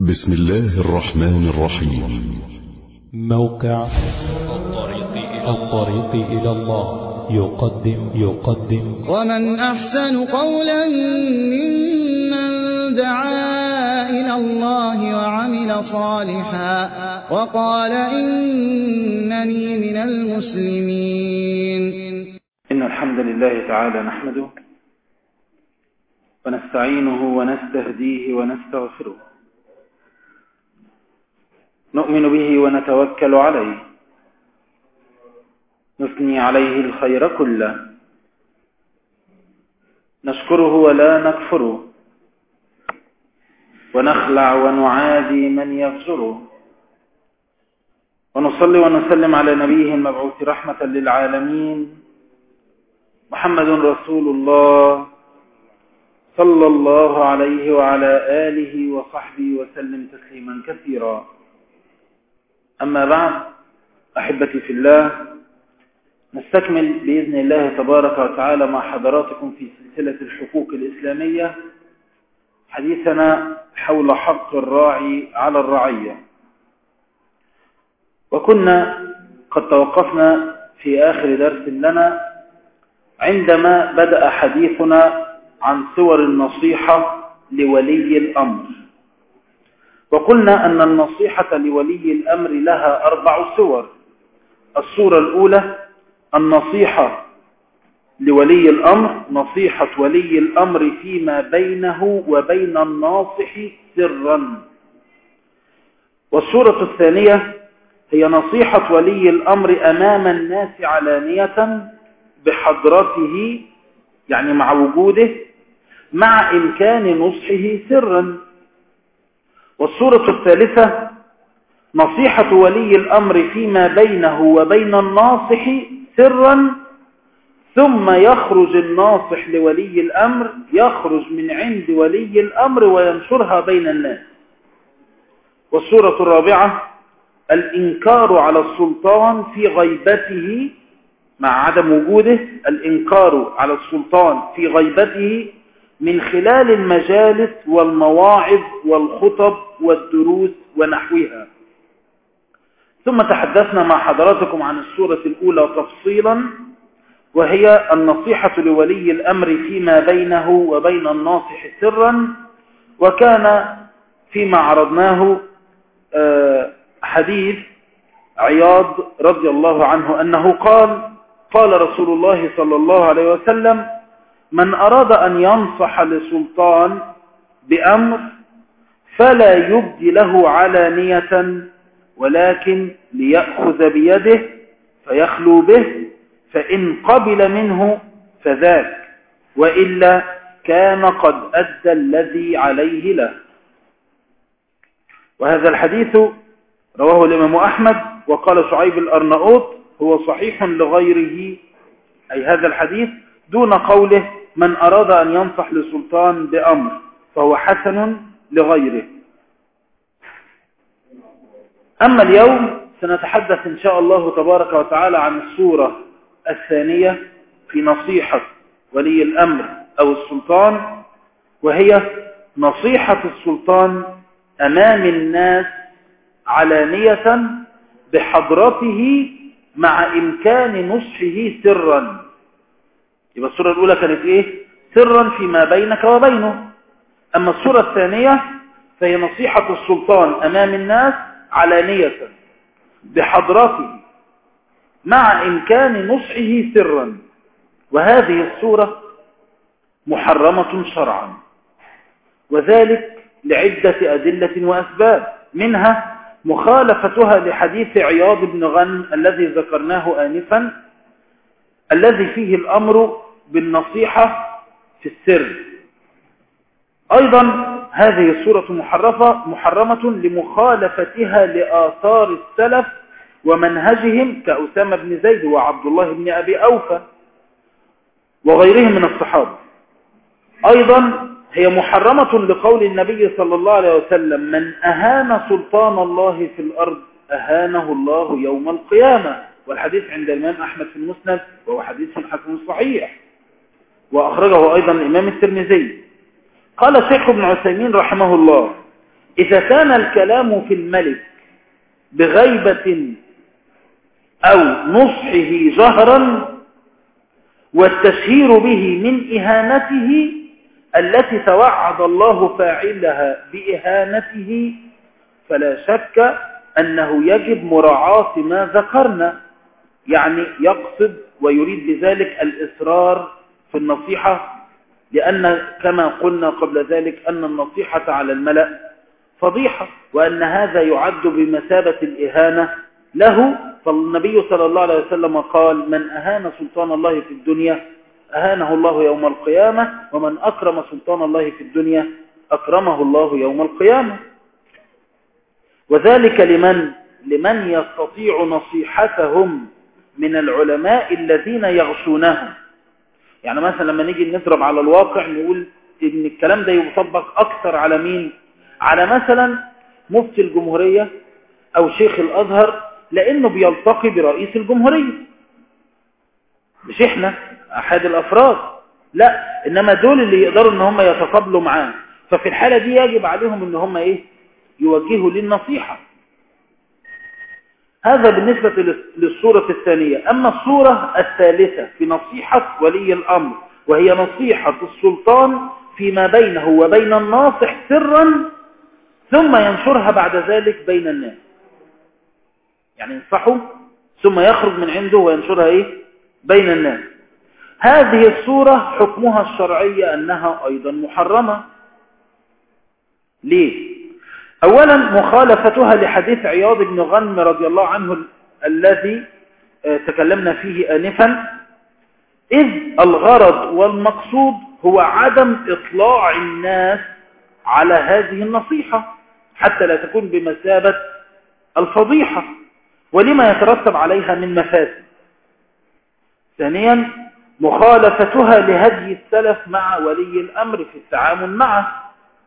بسم الله الرحمن الرحيم موقع الطريق إلى الله يقدم يقدم ومن أحسن قولا ممن دعا إلى الله وعمل صالحا وقال إنني من المسلمين إن الحمد لله تعالى نحمده ونستعينه ونستهديه ونستغفره نؤمن به ونتوكل عليه نثني عليه الخير كله نشكره ولا نكفره ونخلع ونعادي من يفجره ونصلي ونسلم على نبيه المبعوث رحمة للعالمين محمد رسول الله صلى الله عليه وعلى آله وصحبه وسلم تسليما كثيرا أما بعد أحبتي في الله نستكمل بإذن الله تبارك وتعالى مع حضراتكم في سلسلة الحقوق الإسلامية حديثنا حول حق الراعي على الرعية وكنا قد توقفنا في آخر درس لنا عندما بدأ حديثنا عن صور النصيحة لولي الأمر وقلنا أن النصيحة لولي الأمر لها أربع صور الصورة الأولى النصيحة لولي الأمر نصيحة ولي الأمر فيما بينه وبين الناصح سرا والصورة الثانية هي نصيحة ولي الأمر أمام الناس علانية بحضرته يعني مع وجوده مع إمكان نصحه سرا والصورة الثالثة نصيحة ولي الأمر فيما بينه وبين الناصح سرا ثم يخرج الناصح لولي الأمر يخرج من عند ولي الأمر وينشرها بين الناس والصورة الرابعة الإنكار على السلطان في غيبته مع عدم وجوده الإنكار على السلطان في غيبته من خلال المجالس والمواعظ والخطب والدروس ونحوها ثم تحدثنا مع حضراتكم عن السورة الأولى تفصيلا وهي النصيحة لولي الأمر فيما بينه وبين الناصح سرا وكان فيما عرضناه حديث عياض رضي الله عنه أنه قال قال رسول الله صلى الله عليه وسلم من أراد أن ينصح لسلطان بأمر فلا يبدي له علانية ولكن ليأخذ بيده فيخلو به فإن قبل منه فذاك وإلا كان قد أدى الذي عليه له وهذا الحديث رواه الإمام أحمد وقال شعيب الأرناؤوط هو صحيح لغيره أي هذا الحديث دون قوله من أراد أن ينصح لسلطان بأمر فهو حسن لغيره أما اليوم سنتحدث إن شاء الله تبارك وتعالى عن الصورة الثانية في نصيحة ولي الأمر أو السلطان وهي نصيحة السلطان أمام الناس علانية بحضرته مع إمكان نصحه سرا يبقى الصورة الأولى كانت إيه سرا فيما بينك وبينه أما الصورة الثانية فهي نصيحة السلطان أمام الناس علانية بحضرته مع إمكان نصحه سرا وهذه الصورة محرمة شرعا وذلك لعدة أدلة وأسباب منها مخالفتها لحديث عياض بن غن الذي ذكرناه آنفا الذي فيه الأمر بالنصيحة في السر أيضا هذه السورة محرفة محرمة لمخالفتها لآثار السلف ومنهجهم كأسامة بن زيد وعبد الله بن أبي أوفى وغيرهم من الصحابة أيضا هي محرمة لقول النبي صلى الله عليه وسلم من أهان سلطان الله في الأرض أهانه الله يوم القيامة والحديث عند الإمام أحمد في المسند وهو حديث حسن صحيح وأخرجه أيضا الإمام الترمذي قال الشيخ ابن عثيمين رحمه الله إذا كان الكلام في الملك بغيبة أو نصحه جهرا والتشهير به من إهانته التي توعد الله فاعلها بإهانته فلا شك أنه يجب مراعاة ما ذكرنا يعني يقصد ويريد بذلك الإصرار في النصيحة لأن كما قلنا قبل ذلك أن النصيحة على الملأ فضيحة وأن هذا يعد بمثابة الإهانة له فالنبي صلى الله عليه وسلم قال من أهان سلطان الله في الدنيا أهانه الله يوم القيامة ومن أكرم سلطان الله في الدنيا أكرمه الله يوم القيامة وذلك لمن لمن يستطيع نصيحتهم من العلماء الذين يغشونهم يعني مثلا لما نيجي نضرب على الواقع نقول ان الكلام ده يطبق اكثر على مين على مثلا مفتي الجمهورية او شيخ الازهر لانه بيلتقي برئيس الجمهورية مش احنا احد الافراد لا انما دول اللي يقدروا ان هم يتقابلوا معاه ففي الحالة دي يجب عليهم ان هم ايه يوجهوا للنصيحة هذا بالنسبة للصورة الثانية أما الصورة الثالثة في نصيحة ولي الأمر وهي نصيحة السلطان فيما بينه وبين الناصح سرا ثم ينشرها بعد ذلك بين الناس يعني ينصحه ثم يخرج من عنده وينشرها إيه؟ بين الناس هذه الصورة حكمها الشرعية أنها أيضا محرمة ليه؟ أولا مخالفتها لحديث عياض بن غنم رضي الله عنه الذي تكلمنا فيه آنفا إذ الغرض والمقصود هو عدم إطلاع الناس على هذه النصيحة حتى لا تكون بمثابة الفضيحة ولما يترتب عليها من مفاسد ثانيا مخالفتها لهدي السلف مع ولي الأمر في التعامل معه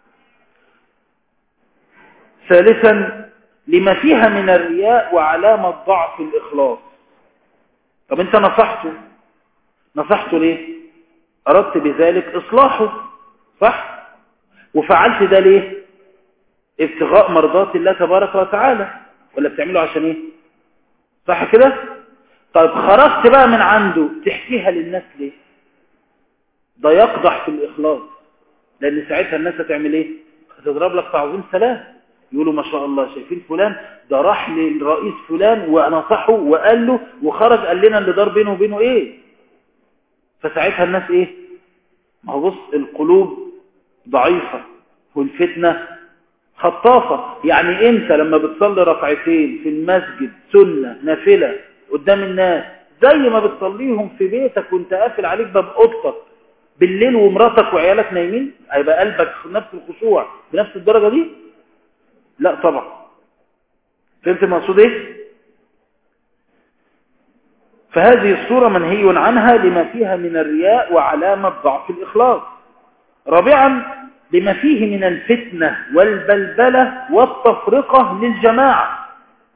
ثالثا لما فيها من الرياء وعلامة ضعف الإخلاص طب انت نصحته نصحته ليه أردت بذلك إصلاحه صح وفعلت ده ليه ابتغاء مرضات الله تبارك وتعالى ولا بتعمله عشان ايه صح كده طيب خرجت بقى من عنده تحكيها للناس ليه ده يقضح في الإخلاص لأن ساعتها الناس هتعمل ايه هتضرب لك تعظيم سلام يقولوا ما شاء الله شايفين فلان ده راح للرئيس فلان ونصحه وقال له وخرج قال لنا اللي دار بينه وبينه ايه فساعتها الناس ايه ما هو بص القلوب ضعيفة والفتنة خطافة يعني انت لما بتصلي ركعتين في المسجد سنة نافلة قدام الناس زي ما بتصليهم في بيتك وانت قافل عليك باب اوضتك بالليل ومراتك وعيالك نايمين هيبقى قلبك نفس الخشوع بنفس الدرجة دي لا طبعا فهمت المقصود ايه فهذه الصورة منهي عنها لما فيها من الرياء وعلامة ضعف الإخلاص رابعا لما فيه من الفتنة والبلبلة والتفرقة للجماعة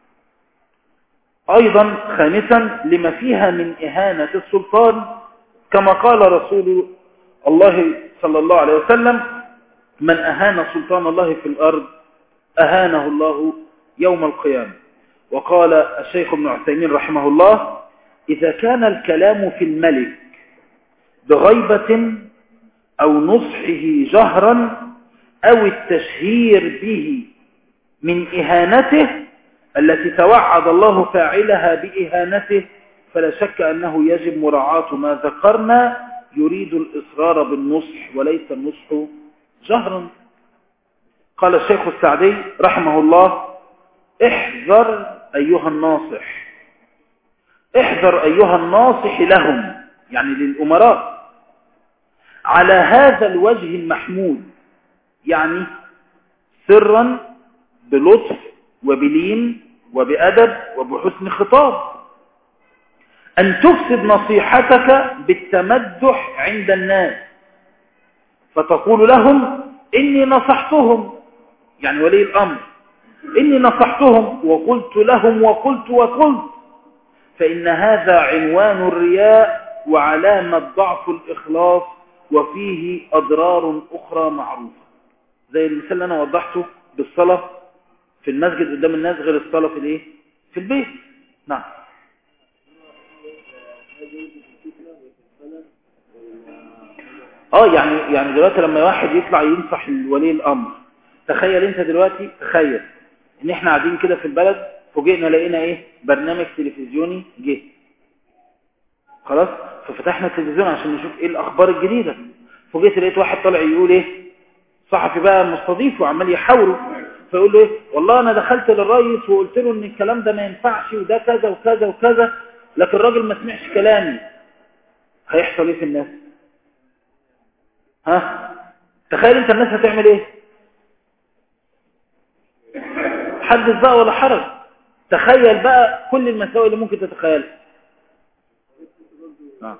أيضا خامسا لما فيها من إهانة السلطان كما قال رسول الله صلى الله عليه وسلم من أهان سلطان الله في الأرض أهانه الله يوم القيامة وقال الشيخ ابن عثيمين رحمه الله إذا كان الكلام في الملك بغيبة أو نصحه جهرا أو التشهير به من إهانته التي توعد الله فاعلها بإهانته فلا شك أنه يجب مراعاة ما ذكرنا يريد الإصرار بالنصح وليس النصح جهرا قال الشيخ السعدي رحمه الله احذر أيها الناصح احذر أيها الناصح لهم يعني للأمراء على هذا الوجه المحمود يعني سرا بلطف وبلين وبأدب وبحسن خطاب أن تفسد نصيحتك بالتمدح عند الناس فتقول لهم إني نصحتهم يعني ولي الأمر إني نصحتهم وقلت لهم وقلت وقلت فإن هذا عنوان الرياء وعلامة ضعف الإخلاص وفيه أضرار أخرى معروفة زي المثال اللي أنا وضحته بالصلاة في المسجد قدام الناس غير الصلاة في الايه في البيت نعم اه يعني يعني دلوقتي لما واحد يطلع ينصح ولي الامر تخيل انت دلوقتي تخيل ان احنا قاعدين كده في البلد فوجئنا لقينا ايه برنامج تلفزيوني جه خلاص ففتحنا التلفزيون عشان نشوف ايه الاخبار الجديدة فوجئت لقيت واحد طالع يقول ايه صحفي بقى مستضيف وعمال يحاوره فيقول له ايه والله انا دخلت للرئيس وقلت له ان الكلام ده ما ينفعش وده كذا وكذا وكذا لكن الراجل ما سمعش كلامي هيحصل ايه في الناس ها تخيل انت الناس هتعمل ايه حدث بقى ولا حرج تخيل بقى كل المساوئ اللي ممكن تتخيلها آه.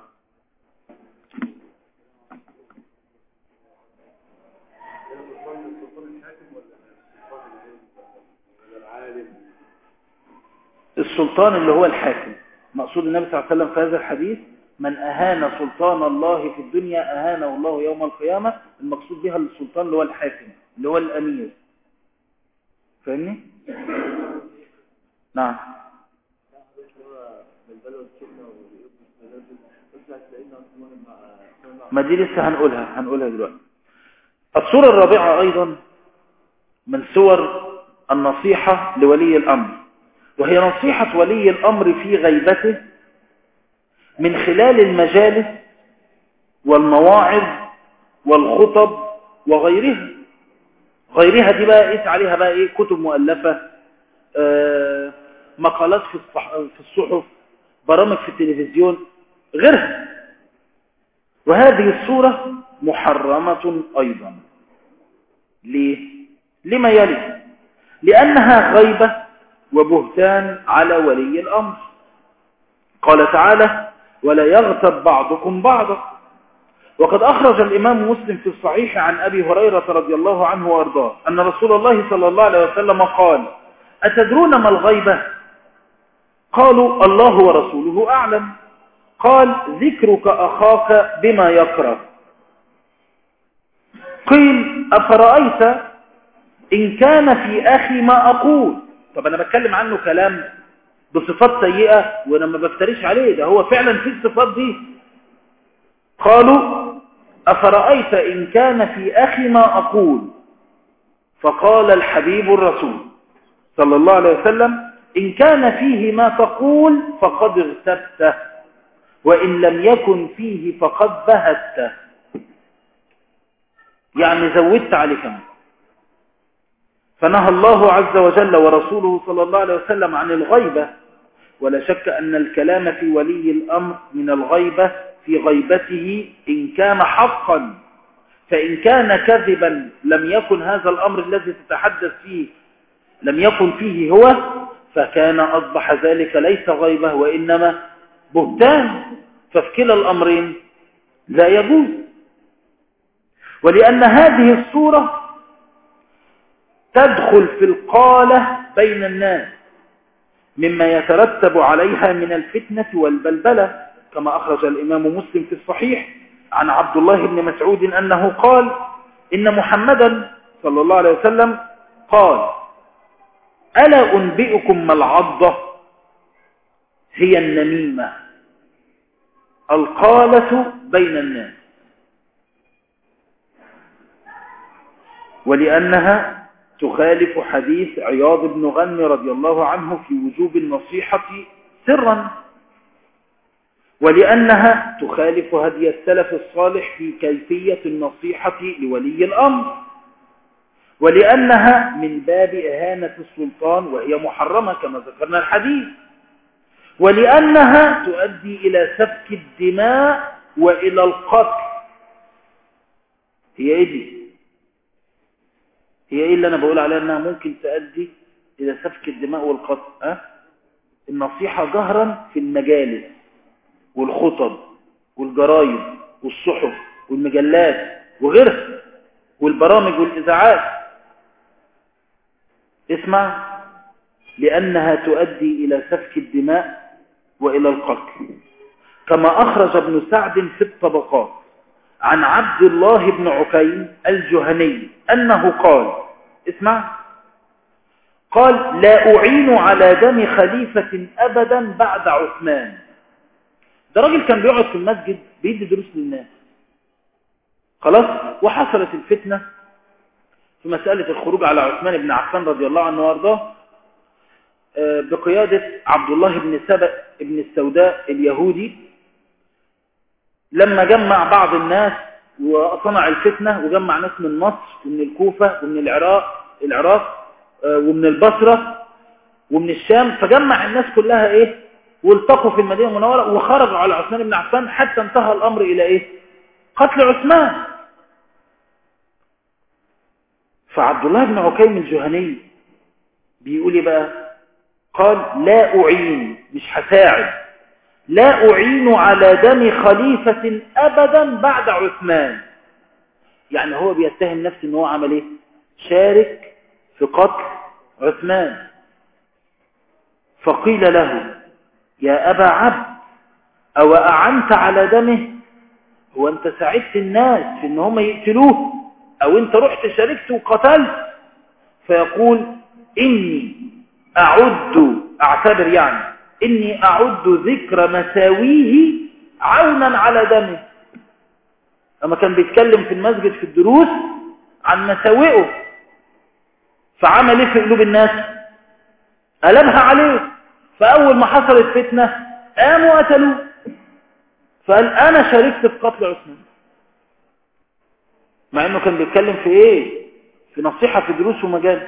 السلطان اللي هو الحاكم مقصود النبي صلى الله عليه وسلم في هذا الحديث من أهان سلطان الله في الدنيا أهانه الله يوم القيامة المقصود بها السلطان اللي هو الحاكم اللي هو الأمير فاهمني؟ نعم ما دي لسه هنقولها هنقولها دلوقتي الصورة الرابعة أيضا من صور النصيحة لولي الأمر وهي نصيحة ولي الأمر في غيبته من خلال المجالس والمواعظ والخطب وغيرها غيرها دي بقى قيس عليها بقى ايه كتب مؤلفة آه مقالات في الصح... في الصحف برامج في التلفزيون غيرها وهذه الصورة محرمة أيضا ليه؟ لما يلي لأنها غيبة وبهتان على ولي الأمر قال تعالى ولا يغتب بعضكم بعضا وقد أخرج الإمام مسلم في الصحيح عن أبي هريرة رضي الله عنه وأرضاه أن رسول الله صلى الله عليه وسلم قال أتدرون ما الغيبة قالوا الله ورسوله أعلم قال ذكرك أخاك بما يكره قيل أفرأيت إن كان في أخي ما أقول طب أنا بتكلم عنه كلام بصفات سيئة وأنا ما بفتريش عليه ده هو فعلا في الصفات دي قالوا أفرأيت إن كان في أخي ما أقول فقال الحبيب الرسول صلى الله عليه وسلم إن كان فيه ما تقول فقد اغتبته وإن لم يكن فيه فقد بهته يعني زودت عليه كمان فنهى الله عز وجل ورسوله صلى الله عليه وسلم عن الغيبة ولا شك أن الكلام في ولي الأمر من الغيبة في غيبته إن كان حقا فإن كان كذبا لم يكن هذا الأمر الذي تتحدث فيه لم يكن فيه هو فكان أصبح ذلك ليس غيبة وإنما بهتان ففي كلا الأمرين لا يجوز ولأن هذه الصورة تدخل في القالة بين الناس مما يترتب عليها من الفتنة والبلبلة كما أخرج الإمام مسلم في الصحيح عن عبد الله بن مسعود أنه قال إن محمدا صلى الله عليه وسلم قال ألا أنبئكم ما العضة هي النميمة القالة بين الناس ولأنها تخالف حديث عياض بن غنم رضي الله عنه في وجوب النصيحة سرا ولأنها تخالف هدي السلف الصالح في كيفية النصيحة لولي الأمر ولأنها من باب إهانة السلطان وهي محرمة كما ذكرنا الحديث ولأنها تؤدي إلى سفك الدماء وإلى القتل هي إيه دي؟ هي إيه اللي أنا بقول عليها أنها ممكن تؤدي إلى سفك الدماء والقتل أه؟ النصيحة جهرا في المجالس والخطب والجرايد والصحف والمجلات وغيرها والبرامج والإذاعات اسمع لأنها تؤدي إلى سفك الدماء وإلى القتل كما أخرج ابن سعد في الطبقات عن عبد الله بن عكيم الجهني أنه قال اسمع قال لا أعين على دم خليفة أبدا بعد عثمان ده راجل كان بيقعد في المسجد بيدي دروس للناس خلاص وحصلت الفتنة في مسألة الخروج على عثمان بن عفان رضي الله عنه وارضاه بقيادة عبد الله بن سبأ بن السوداء اليهودي لما جمع بعض الناس وصنع الفتنة وجمع ناس من مصر ومن الكوفة ومن العراق العراق ومن البصرة ومن الشام فجمع الناس كلها ايه والتقوا في المدينة المنورة وخرجوا على عثمان بن عفان حتى انتهى الامر الى ايه قتل عثمان فعبد الله بن عكيم الجهني بيقول ايه بقى قال لا اعين مش هساعد لا اعين على دم خليفة ابدا بعد عثمان يعني هو بيتهم نفسه ان هو عمل ايه شارك في قتل عثمان فقيل له يا أبا عبد أو أعنت على دمه هو أنت ساعدت الناس في أن هم يقتلوه أو أنت رحت شاركت وقتلت فيقول إني أعد أعتبر يعني إني أعد ذكر مساويه عونا على دمه لما كان بيتكلم في المسجد في الدروس عن مساوئه فعمل ايه في قلوب الناس قلبها عليه فأول ما حصلت فتنة قاموا قتلوه فقال أنا شاركت في قتل عثمان مع أنه كان بيتكلم في إيه في نصيحة في دروس ومجال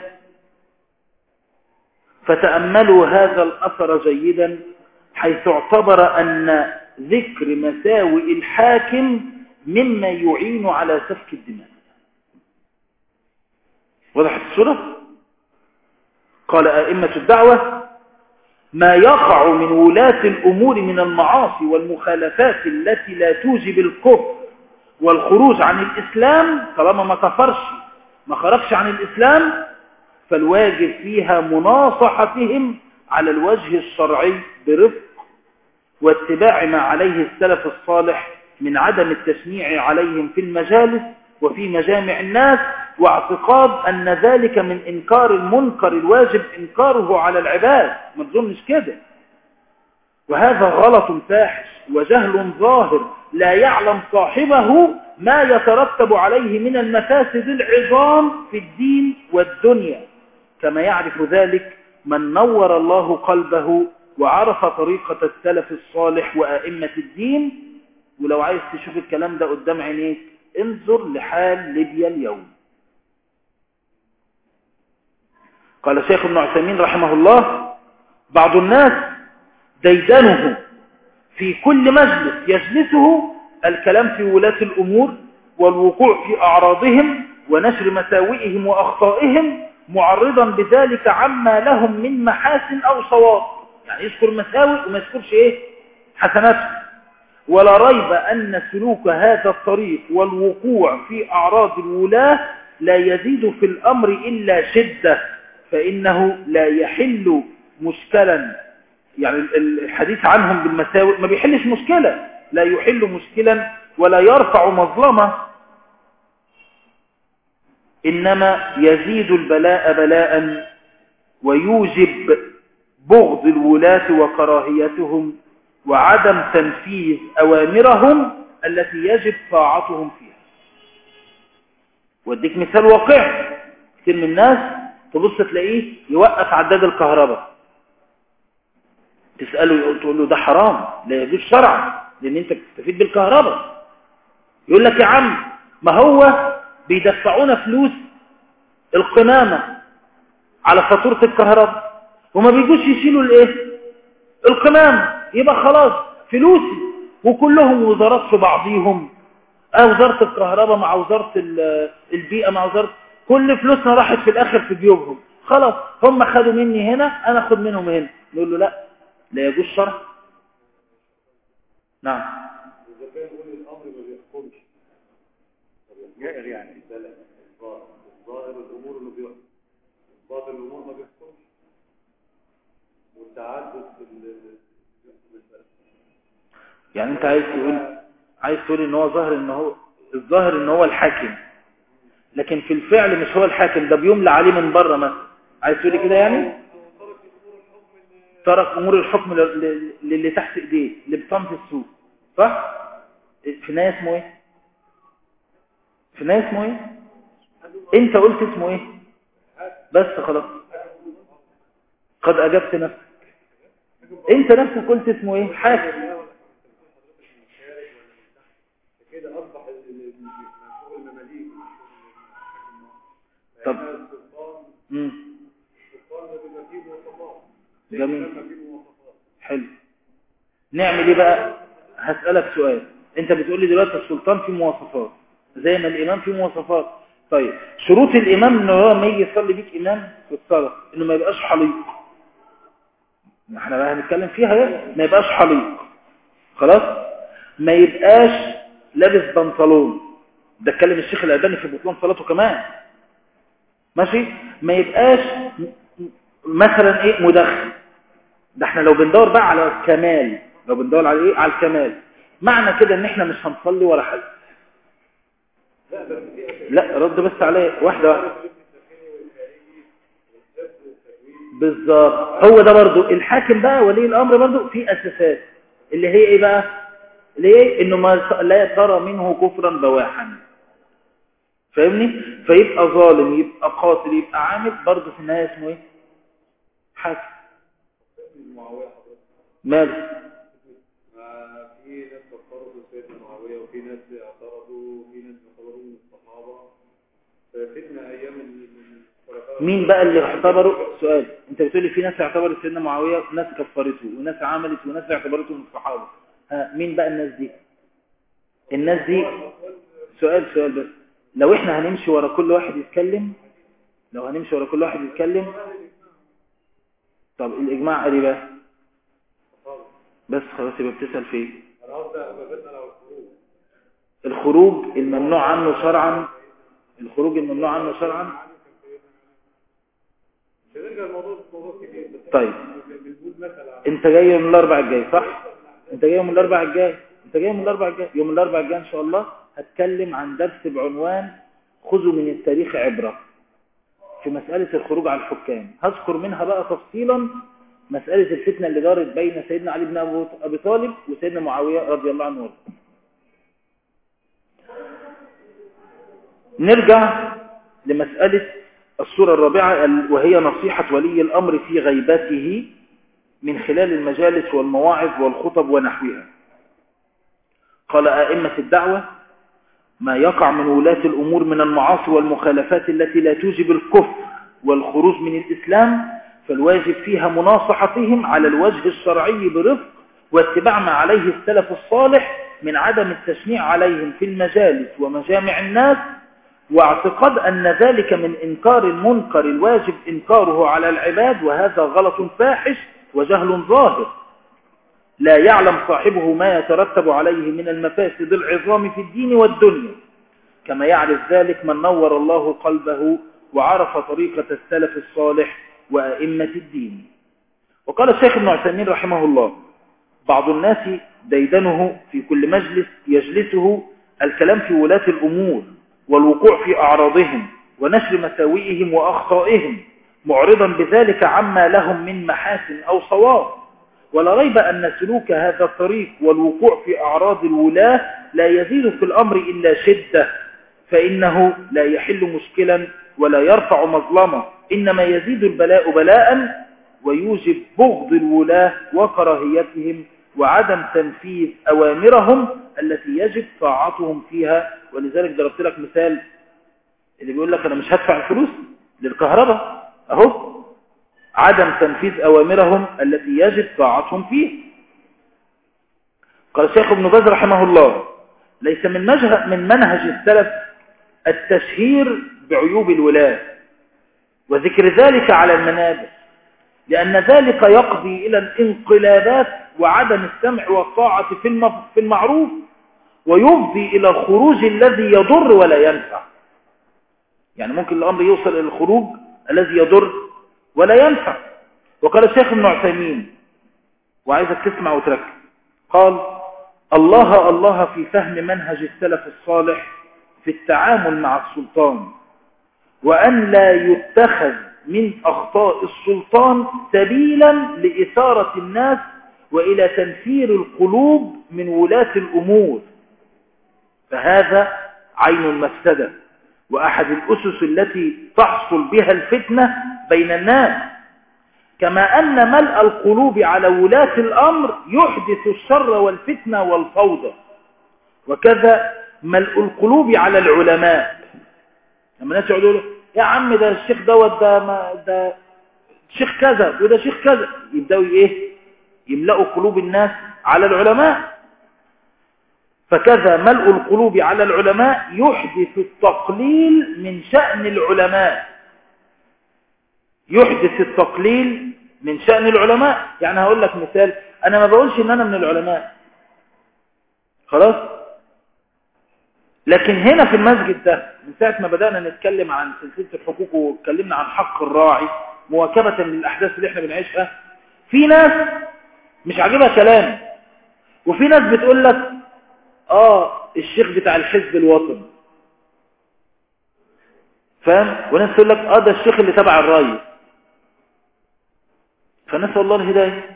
فتأملوا هذا الأثر جيدا حيث اعتبر أن ذكر مساوئ الحاكم مما يعين على سفك الدماء وضحت الصورة قال أئمة الدعوة ما يقع من ولاة الأمور من المعاصي والمخالفات التي لا توجب الكفر والخروج عن الإسلام طالما ما كفرش ما خرجش عن الإسلام فالواجب فيها مناصحتهم على الوجه الشرعي برفق واتباع ما عليه السلف الصالح من عدم التشنيع عليهم في المجالس وفي مجامع الناس واعتقاد أن ذلك من إنكار المنكر الواجب إنكاره على العباد ما تظنش كده وهذا غلط فاحش وجهل ظاهر لا يعلم صاحبه ما يترتب عليه من المفاسد العظام في الدين والدنيا كما يعرف ذلك من نور الله قلبه وعرف طريقة السلف الصالح وأئمة الدين ولو عايز تشوف الكلام ده قدام عينيك انظر لحال ليبيا اليوم قال شيخ ابن عثيمين رحمه الله بعض الناس ديدنه في كل مجلس يجلسه الكلام في ولاة الأمور والوقوع في أعراضهم ونشر مساوئهم وأخطائهم معرضا بذلك عما لهم من محاسن أو صواب يعني يذكر مساوئ وما يذكرش إيه حسناتهم ولا ريب أن سلوك هذا الطريق والوقوع في أعراض الولاة لا يزيد في الأمر إلا شدة فإنه لا يحل مشكلا يعني الحديث عنهم بالمساوئ ما بيحلش مشكلة لا يحل مشكلا ولا يرفع مظلمة إنما يزيد البلاء بلاء ويوجب بغض الولاة وكراهيتهم وعدم تنفيذ أوامرهم التي يجب طاعتهم فيها واديك مثال واقعي كتير من الناس تبص تلاقيه يوقف عداد الكهرباء تسأله يقول تقول له ده حرام لا يجوز شرعا لأن أنت بتستفيد بالكهرباء يقول لك يا عم ما هو بيدفعونا فلوس القمامة على فاتورة الكهرباء وما بيجوش يشيلوا الايه القمامة يبقى خلاص فلوسي وكلهم وزارات في بعضيهم اه وزارة الكهرباء مع وزارة البيئة مع وزارة كل فلوسنا راحت في الاخر في جيوبهم خلاص هم خدوا مني هنا انا اخد منهم هنا نقول له لا لا يجوز شرع نعم إذا كان يقول الأمر ما بيحكمش جائر يعني ظاهر الأمور اللي بيحكم باطل الأمور ما بيحكمش والتعدد في يعني انت عايز تقول عايز تقول ان هو ظاهر ان هو الظاهر ان هو الحاكم لكن في الفعل مش هو الحاكم ده بيملى عليه من بره مثلا عايز تقولي كده يعني ترك امور الحكم ل- ل- للي تحت ايديه اللي بطن في السوق صح في النهايه اسمه ايه في النهايه اسمه ايه انت قلت اسمه ايه بس خلاص قد اجبت نفسك انت نفسك قلت اسمه ايه حاكم كده اصبح ال- ال- ال- منسوب المماليك طب السلطان امم السلطان ده بيبقى فيه مواصفات جميل لما فيه مواصفات حلو نعمل ايه بقى هسألك سؤال انت بتقول لي دلوقتي السلطان فيه مواصفات زي ما الامام فيه مواصفات طيب شروط الامام انه هو لما يجي يصلي بيك امام في الصلاه انه ما يبقاش حليق ما احنا بقى هنتكلم فيها ايه ما يبقاش حليق خلاص ما يبقاش لابس بنطلون ده اتكلم الشيخ الالباني في بطلان صلاته كمان ماشي ما يبقاش م- م- مثلا ايه مدخن ده احنا لو بندور بقى على الكمال لو بندور على ايه على الكمال معنى كده ان احنا مش هنصلي ولا حاجه لا رد بس عليا واحده واحده بالظبط هو ده برضو الحاكم بقى ولي الامر برضو في اساسات اللي هي ايه بقى اللي هي إيه؟ انه ما لا ترى منه كفرا بواحا فاهمني فيبقى ظالم يبقى قاتل يبقى عامل برضو في النهايه اسمه ايه حاكم معاويه حضرتك ماله ما في ناس كفروا سيدنا معاويه وفي ناس اعترضوا وفي ناس اعتبروا من الصحابه ففتنه ايام ال- الخلفاء مين بقى اللي اعتبروا سؤال انت بتقولي في ناس اعتبرت سيدنا معاويه وناس كفرته وناس عملت وناس اعتبرته من الصحابه ها مين بقى الناس دي الناس دي سؤال سؤال بس لو احنا هنمشي ورا كل واحد يتكلم لو هنمشي ورا كل واحد يتكلم طب الاجماع قال ايه بقى بس خلاص يبقى بتسال في ايه انا قصدي فتنه على الخروج الخروج الممنوع عنه شرعا الخروج الممنوع عنه شرعا مش هنرجع الموضوع موضوع كبير بس طيب بنقول مثلا انت جاي من الاربع الجاي صح انت جاي من الاربع الجاي انت جاي من الاربع الجاي يوم الاربع الجاي ان شاء الله هتكلم عن درس بعنوان خذوا من التاريخ عبرة في مسألة الخروج على الحكام هذكر منها بقى تفصيلا مسألة الفتنة اللي دارت بين سيدنا علي بن أبو- أبي طالب وسيدنا معاوية رضي الله عنه وارضاه. نرجع لمسألة الصورة الرابعة ال- وهي نصيحة ولي الأمر في غيبته من خلال المجالس والمواعظ والخطب ونحوها قال أئمة الدعوة ما يقع من ولاة الأمور من المعاصي والمخالفات التي لا توجب الكفر والخروج من الإسلام فالواجب فيها مناصحتهم على الوجه الشرعي برفق واتباع ما عليه السلف الصالح من عدم التشنيع عليهم في المجالس ومجامع الناس واعتقاد أن ذلك من إنكار المنكر الواجب إنكاره على العباد وهذا غلط فاحش وجهل ظاهر لا يعلم صاحبه ما يترتب عليه من المفاسد العظام في الدين والدنيا كما يعرف ذلك من نور الله قلبه وعرف طريقة السلف الصالح وأئمة الدين وقال الشيخ ابن عثيمين رحمه الله بعض الناس ديدنه في كل مجلس يجلسه الكلام في ولاة الأمور والوقوع في أعراضهم ونشر مساوئهم وأخطائهم معرضا بذلك عما لهم من محاسن أو صواب ولا ريب أن سلوك هذا الطريق والوقوع في أعراض الولاة لا يزيد في الأمر إلا شدة فإنه لا يحل مشكلا ولا يرفع مظلمة إنما يزيد البلاء بلاء ويوجب بغض الولاة وكراهيتهم وعدم تنفيذ أوامرهم التي يجب طاعتهم فيها ولذلك ضربت لك مثال اللي بيقول لك أنا مش هدفع الفلوس للكهرباء أهو عدم تنفيذ أوامرهم التي يجب طاعتهم فيه قال الشيخ ابن باز رحمه الله ليس من, مجه من منهج السلف التشهير بعيوب الولاة وذكر ذلك على المنابر لأن ذلك يقضي إلى الانقلابات وعدم السمع والطاعة في الم- في المعروف ويفضي إلى الخروج الذي يضر ولا ينفع يعني ممكن الأمر يوصل إلى الخروج الذي يضر ولا ينفع وقال الشيخ ابن عثيمين وعايزك تسمع وتركز قال الله الله في فهم منهج السلف الصالح في التعامل مع السلطان وأن لا يتخذ من أخطاء السلطان سبيلا لإثارة الناس وإلى تنفير القلوب من ولاة الأمور فهذا عين المفسدة وأحد الأسس التي تحصل بها الفتنة بين الناس كما أن ملء القلوب على ولاة الأمر يحدث الشر والفتنة والفوضى وكذا ملء القلوب على العلماء لما الناس يقعدوا يقولوا يا عم ده الشيخ دوت ده ما ده شيخ كذا وده شيخ كذا يبداوا ايه يملأوا قلوب الناس على العلماء فكذا ملء القلوب على العلماء يحدث التقليل من شأن العلماء يحدث التقليل من شأن العلماء يعني هقول لك مثال أنا ما بقولش إن أنا من العلماء خلاص لكن هنا في المسجد ده من ساعة ما بدأنا نتكلم عن سلسلة الحقوق واتكلمنا عن حق الراعي مواكبة للأحداث اللي احنا بنعيشها في ناس مش عاجبها كلام وفي ناس بتقول لك اه الشيخ بتاع الحزب الوطني فاهم وناس تقول لك اه ده الشيخ اللي تبع الرئيس فنسأل الله الهداية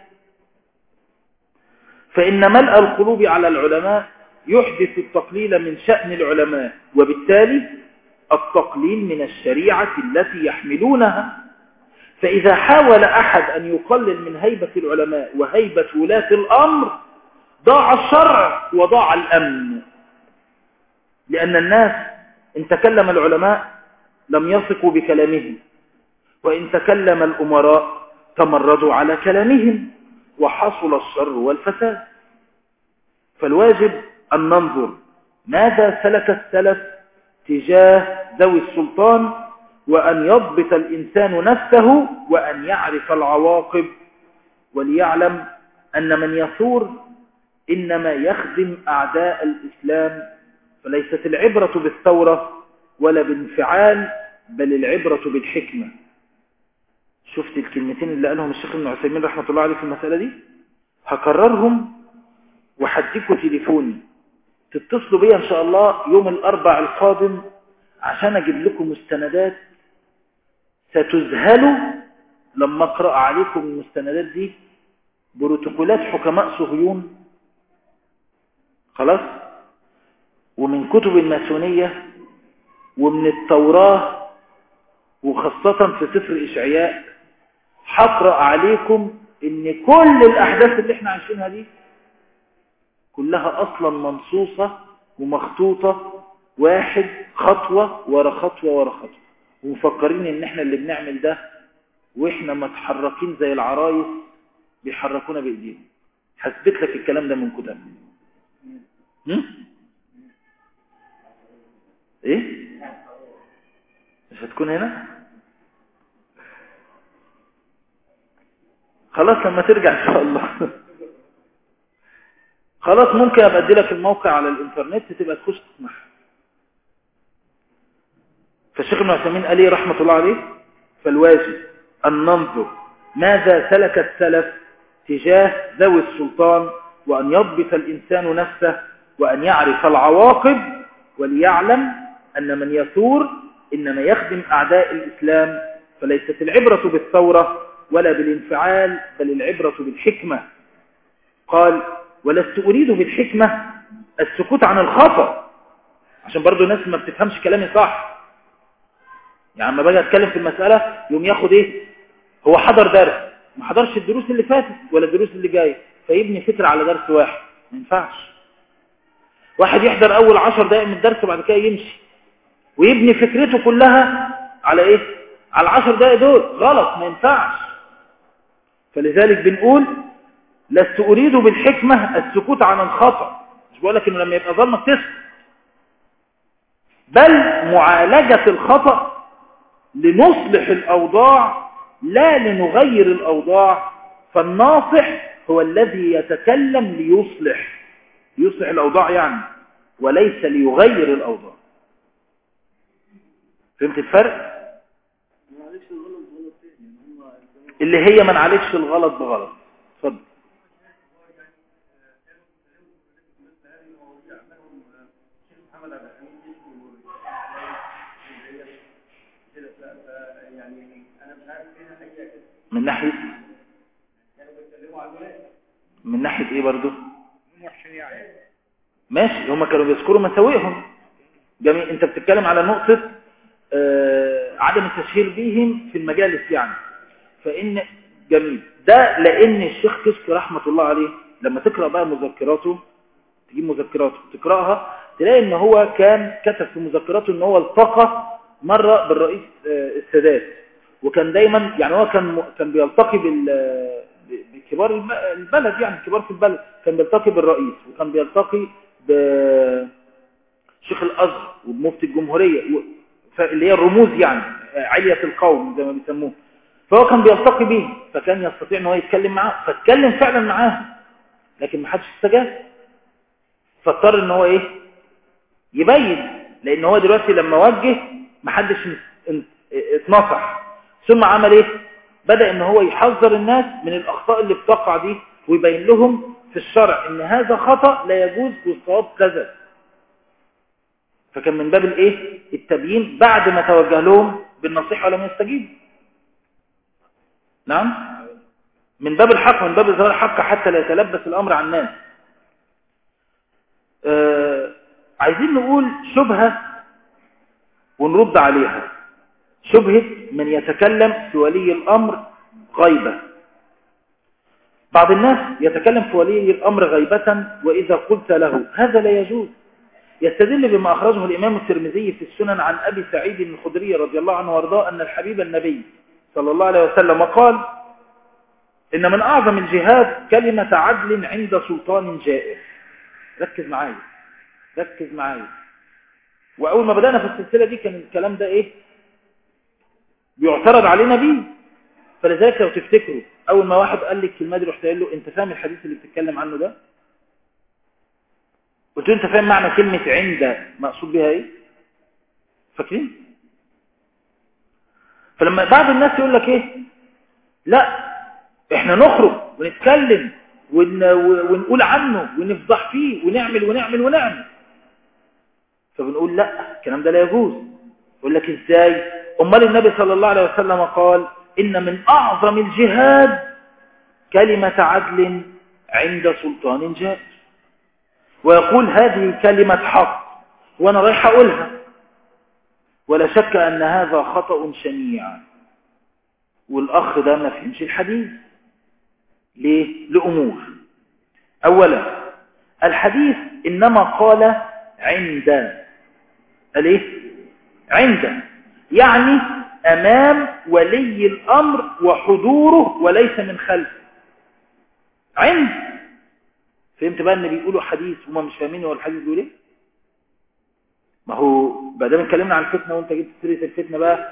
فإن ملء القلوب على العلماء يحدث التقليل من شأن العلماء وبالتالي التقليل من الشريعة التي يحملونها فإذا حاول أحد أن يقلل من هيبة العلماء وهيبة ولاة الأمر ضاع الشرع وضاع الأمن لأن الناس إن تكلم العلماء لم يثقوا بكلامهم وإن تكلم الأمراء تمردوا على كلامهم وحصل الشر والفساد فالواجب أن ننظر ماذا سلك السلف تجاه ذوي السلطان وأن يضبط الإنسان نفسه وأن يعرف العواقب وليعلم أن من يثور إنما يخدم أعداء الإسلام فليست العبرة بالثورة ولا بانفعال بل العبرة بالحكمة شفت الكلمتين اللي قالهم الشيخ ابن عثيمين رحمة الله عليه في المسألة دي هكررهم وحديكوا تليفوني تتصلوا بيا ان شاء الله يوم الاربع القادم عشان اجيب لكم مستندات ستذهلوا لما اقرأ عليكم المستندات دي بروتوكولات حكماء صهيون خلاص ومن كتب الماسونية ومن التوراة وخاصة في سفر إشعياء هقرأ عليكم ان كل الأحداث اللي احنا عايشينها دي كلها أصلا منصوصة ومخطوطة واحد خطوة ورا خطوة ورا خطوة ومفكرين ان احنا اللي بنعمل ده واحنا متحركين زي العرايس بيحركونا بايديهم هثبت لك الكلام ده من كتاب ايه مش هتكون هنا خلاص لما ترجع ان شاء الله خلاص ممكن ابقى ادي لك الموقع على الانترنت تبقى تخش تسمعها فالشيخ ابن عثيمين قال ايه رحمه الله عليه فالواجب ان ننظر ماذا سلك السلف تجاه ذوي السلطان وان يضبط الانسان نفسه وان يعرف العواقب وليعلم ان من يثور انما يخدم اعداء الاسلام فليست العبره بالثوره ولا بالانفعال بل العبره بالحكمه قال ولست أريد بالحكمة السكوت عن الخطأ عشان برضو الناس ما بتفهمش كلامي صح يعني لما باجي اتكلم في المسألة يوم ياخد ايه هو حضر درس ما حضرش الدروس اللي فاتت ولا الدروس اللي جايه فيبني فكرة على درس واحد ما ينفعش واحد يحضر اول عشر دقائق من الدرس وبعد كده يمشي ويبني فكرته كلها على ايه على العشر دقائق دول غلط ما ينفعش فلذلك بنقول لست أريد بالحكمة السكوت عن الخطأ مش بقول لك إنه لما يبقى ظلمك تسكت بل معالجة الخطأ لنصلح الأوضاع لا لنغير الأوضاع فالناصح هو الذي يتكلم ليصلح يصلح الأوضاع يعني وليس ليغير الأوضاع فهمت الفرق؟ اللي هي ما نعالجش الغلط بغلط اتفضل يعني انا من ناحية من ناحية ايه برضو ماشي هما كانوا بيذكروا مساوئهم جميل انت بتتكلم على نقطة آه عدم التشهير بيهم في المجالس يعني فإن جميل ده لأن الشيخ كشك رحمة الله عليه لما تقرأ بقى مذكراته تجيب مذكراته تقرأها تلاقي ان هو كان كتب في مذكراته ان هو التقى مرة بالرئيس آه السادات وكان دايما يعني هو كان كان بيلتقي بال بكبار البلد يعني كبار في البلد كان بيلتقي بالرئيس وكان بيلتقي بشيخ الازهر وبمفتي الجمهوريه اللي هي الرموز يعني علية القوم زي ما بيسموه فهو كان بيلتقي بيه فكان يستطيع ان هو يتكلم معاه فاتكلم فعلا معاه لكن ما حدش استجاب فاضطر ان هو ايه يبين لان هو دلوقتي لما وجه ما حدش اتنصح ثم عمل ايه بدأ ان هو يحذر الناس من الاخطاء اللي بتقع دي ويبين لهم في الشرع ان هذا خطأ لا يجوز والصواب كذا فكان من باب الايه التبيين بعد ما توجه لهم بالنصيحة ولم يستجيب نعم من باب الحق من باب إظهار الحق حتى لا يتلبس الأمر على الناس آه عايزين نقول شبهة ونرد عليها شبهة من يتكلم في ولي الأمر غيبة بعض الناس يتكلم في ولي الأمر غيبة وإذا قلت له هذا لا يجوز يستدل بما أخرجه الإمام الترمذي في السنن عن أبي سعيد الخدري رضي الله عنه وارضاه أن الحبيب النبي صلى الله عليه وسلم قال إن من أعظم الجهاد كلمة عدل عند سلطان جائر ركز معايا ركز معايا وأول ما بدأنا في السلسلة دي كان الكلام ده إيه بيعترض علينا بيه فلذلك لو تفتكروا أول ما واحد قال لي الكلمة دي رحت قايل له أنت فاهم الحديث اللي بتتكلم عنه ده قلت له أنت فاهم معنى كلمة عند مقصود بها إيه فاكرين فلما بعض الناس يقول لك إيه لا إحنا نخرج ونتكلم ون... ونقول عنه ونفضح فيه ونعمل ونعمل ونعمل فبنقول لا الكلام ده لا يجوز يقول لك ازاي امال النبي صلى الله عليه وسلم قال ان من اعظم الجهاد كلمة عدل عند سلطان جائر ويقول هذه كلمة حق وانا رايح اقولها ولا شك ان هذا خطأ شنيع والاخ ده ما فهمش الحديث ليه لامور اولا الحديث انما قال عند قال ايه عند يعني امام ولي الامر وحضوره وليس من خلفه عند فهمت بقى ان بيقولوا حديث وما مش فاهمين هو الحديث بيقول ايه ما هو بعد ما اتكلمنا عن الفتنه وانت جبت سيره الفتنه بقى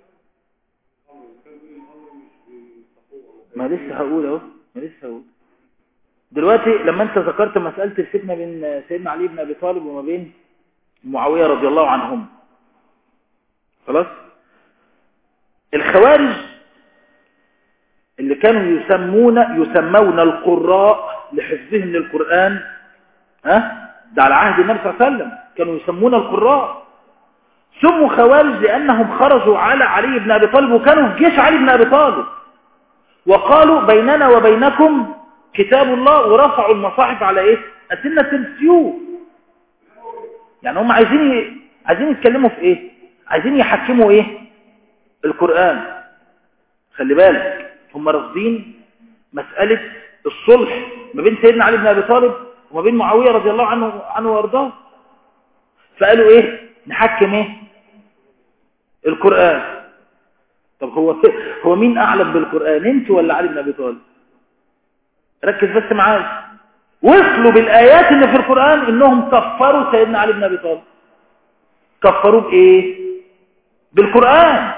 ما لسه هقول اهو ما لسه هقول دلوقتي لما انت ذكرت مساله الفتنه بين سيدنا علي بن ابي طالب وما بين معاويه رضي الله عنهم خلاص الخوارج اللي كانوا يسمون يسمون القراء لحفظهم للقرآن ها ده على عهد النبي صلى الله عليه وسلم كانوا يسمون القراء سموا خوارج لأنهم خرجوا على علي بن أبي طالب وكانوا في جيش علي بن أبي طالب وقالوا بيننا وبينكم كتاب الله ورفعوا المصاحف على ايه أسنة السيوف يعني هم عايزين عايزين يتكلموا في ايه عايزين يحكموا ايه القرآن خلي بالك هم رافضين مسألة الصلح ما بين سيدنا علي بن أبي طالب وما بين معاوية رضي الله عنه عنه وارضاه فقالوا ايه نحكم ايه القرآن طب هو هو مين اعلم بالقرآن انت ولا علي بن أبي طالب ركز بس معايا وصلوا بالآيات اللي في القرآن انهم كفروا سيدنا علي بن أبي طالب كفروه بايه بالقرآن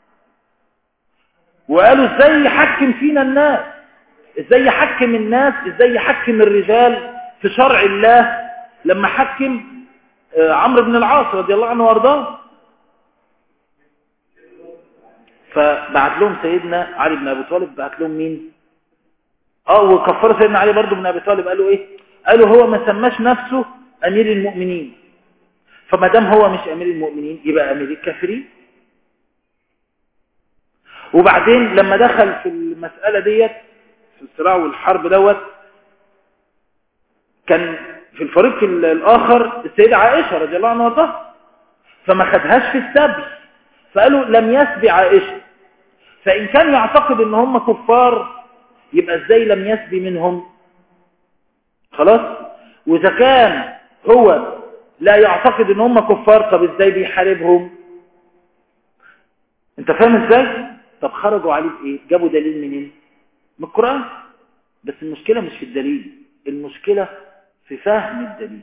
وقالوا ازاي يحكم فينا الناس ازاي يحكم الناس ازاي يحكم الرجال في شرع الله لما حكم عمرو بن العاص رضي الله عنه وارضاه فبعت لهم سيدنا علي بن ابي طالب بعت لهم مين اه وكفروا سيدنا علي برضه بن ابي طالب قالوا ايه قالوا هو ما سماش نفسه امير المؤمنين فما دام هو مش امير المؤمنين يبقى امير الكافرين وبعدين لما دخل في المسألة ديت في الصراع والحرب دوت كان في الفريق ال- الآخر السيدة عائشة رضي الله عنها وارضاها فما خدهاش في السبي فقالوا لم يسبي عائشة فإن كان يعتقد ان هم كفار يبقى ازاي لم يسبي منهم خلاص واذا كان هو لا يعتقد ان هم كفار طب ازاي بيحاربهم انت فاهم ازاي طب خرجوا عليه بايه جابوا دليل منين من القرآن بس المشكلة مش في الدليل المشكلة في فهم الدليل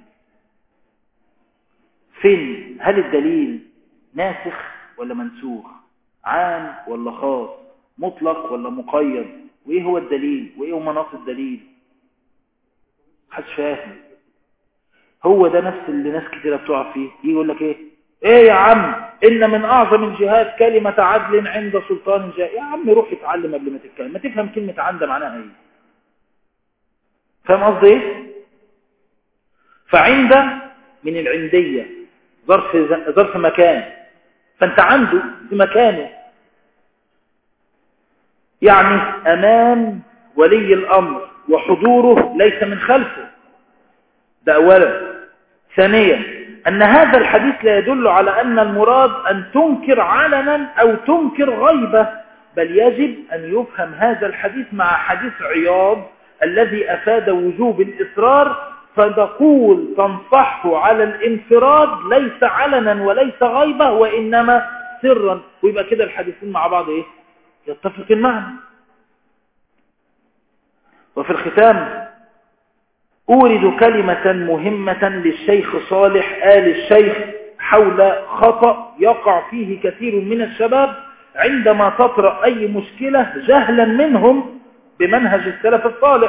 فين هل الدليل ناسخ ولا منسوخ عام ولا خاص مطلق ولا مقيد وايه هو الدليل وايه هو مناط الدليل محدش فاهم هو ده نفس اللي ناس كتيرة بتقع فيه يجي يقول لك ايه ايه يا عم ان من اعظم الجهاد كلمة عدل عند سلطان جاء يا عم روح اتعلم قبل ما تتكلم ما تفهم كلمة عند معناها ايه فاهم قصدي ايه فعند من العندية ظرف ظرف مكان فانت عنده في مكانه يعني امام ولي الامر وحضوره ليس من خلفه ده اولا ثانيا ان هذا الحديث لا يدل على ان المراد ان تنكر علنا او تنكر غيبة بل يجب ان يفهم هذا الحديث مع حديث عياض الذي افاد وجوب الاصرار فتقول تنصحه على الانفراد ليس علنا وليس غيبة وانما سرا ويبقى كده الحديثين مع بعض ايه يتفق المعنى وفي الختام أورد كلمة مهمة للشيخ صالح آل الشيخ حول خطأ يقع فيه كثير من الشباب عندما تطرأ أي مشكلة جهلا منهم بمنهج السلف الصالح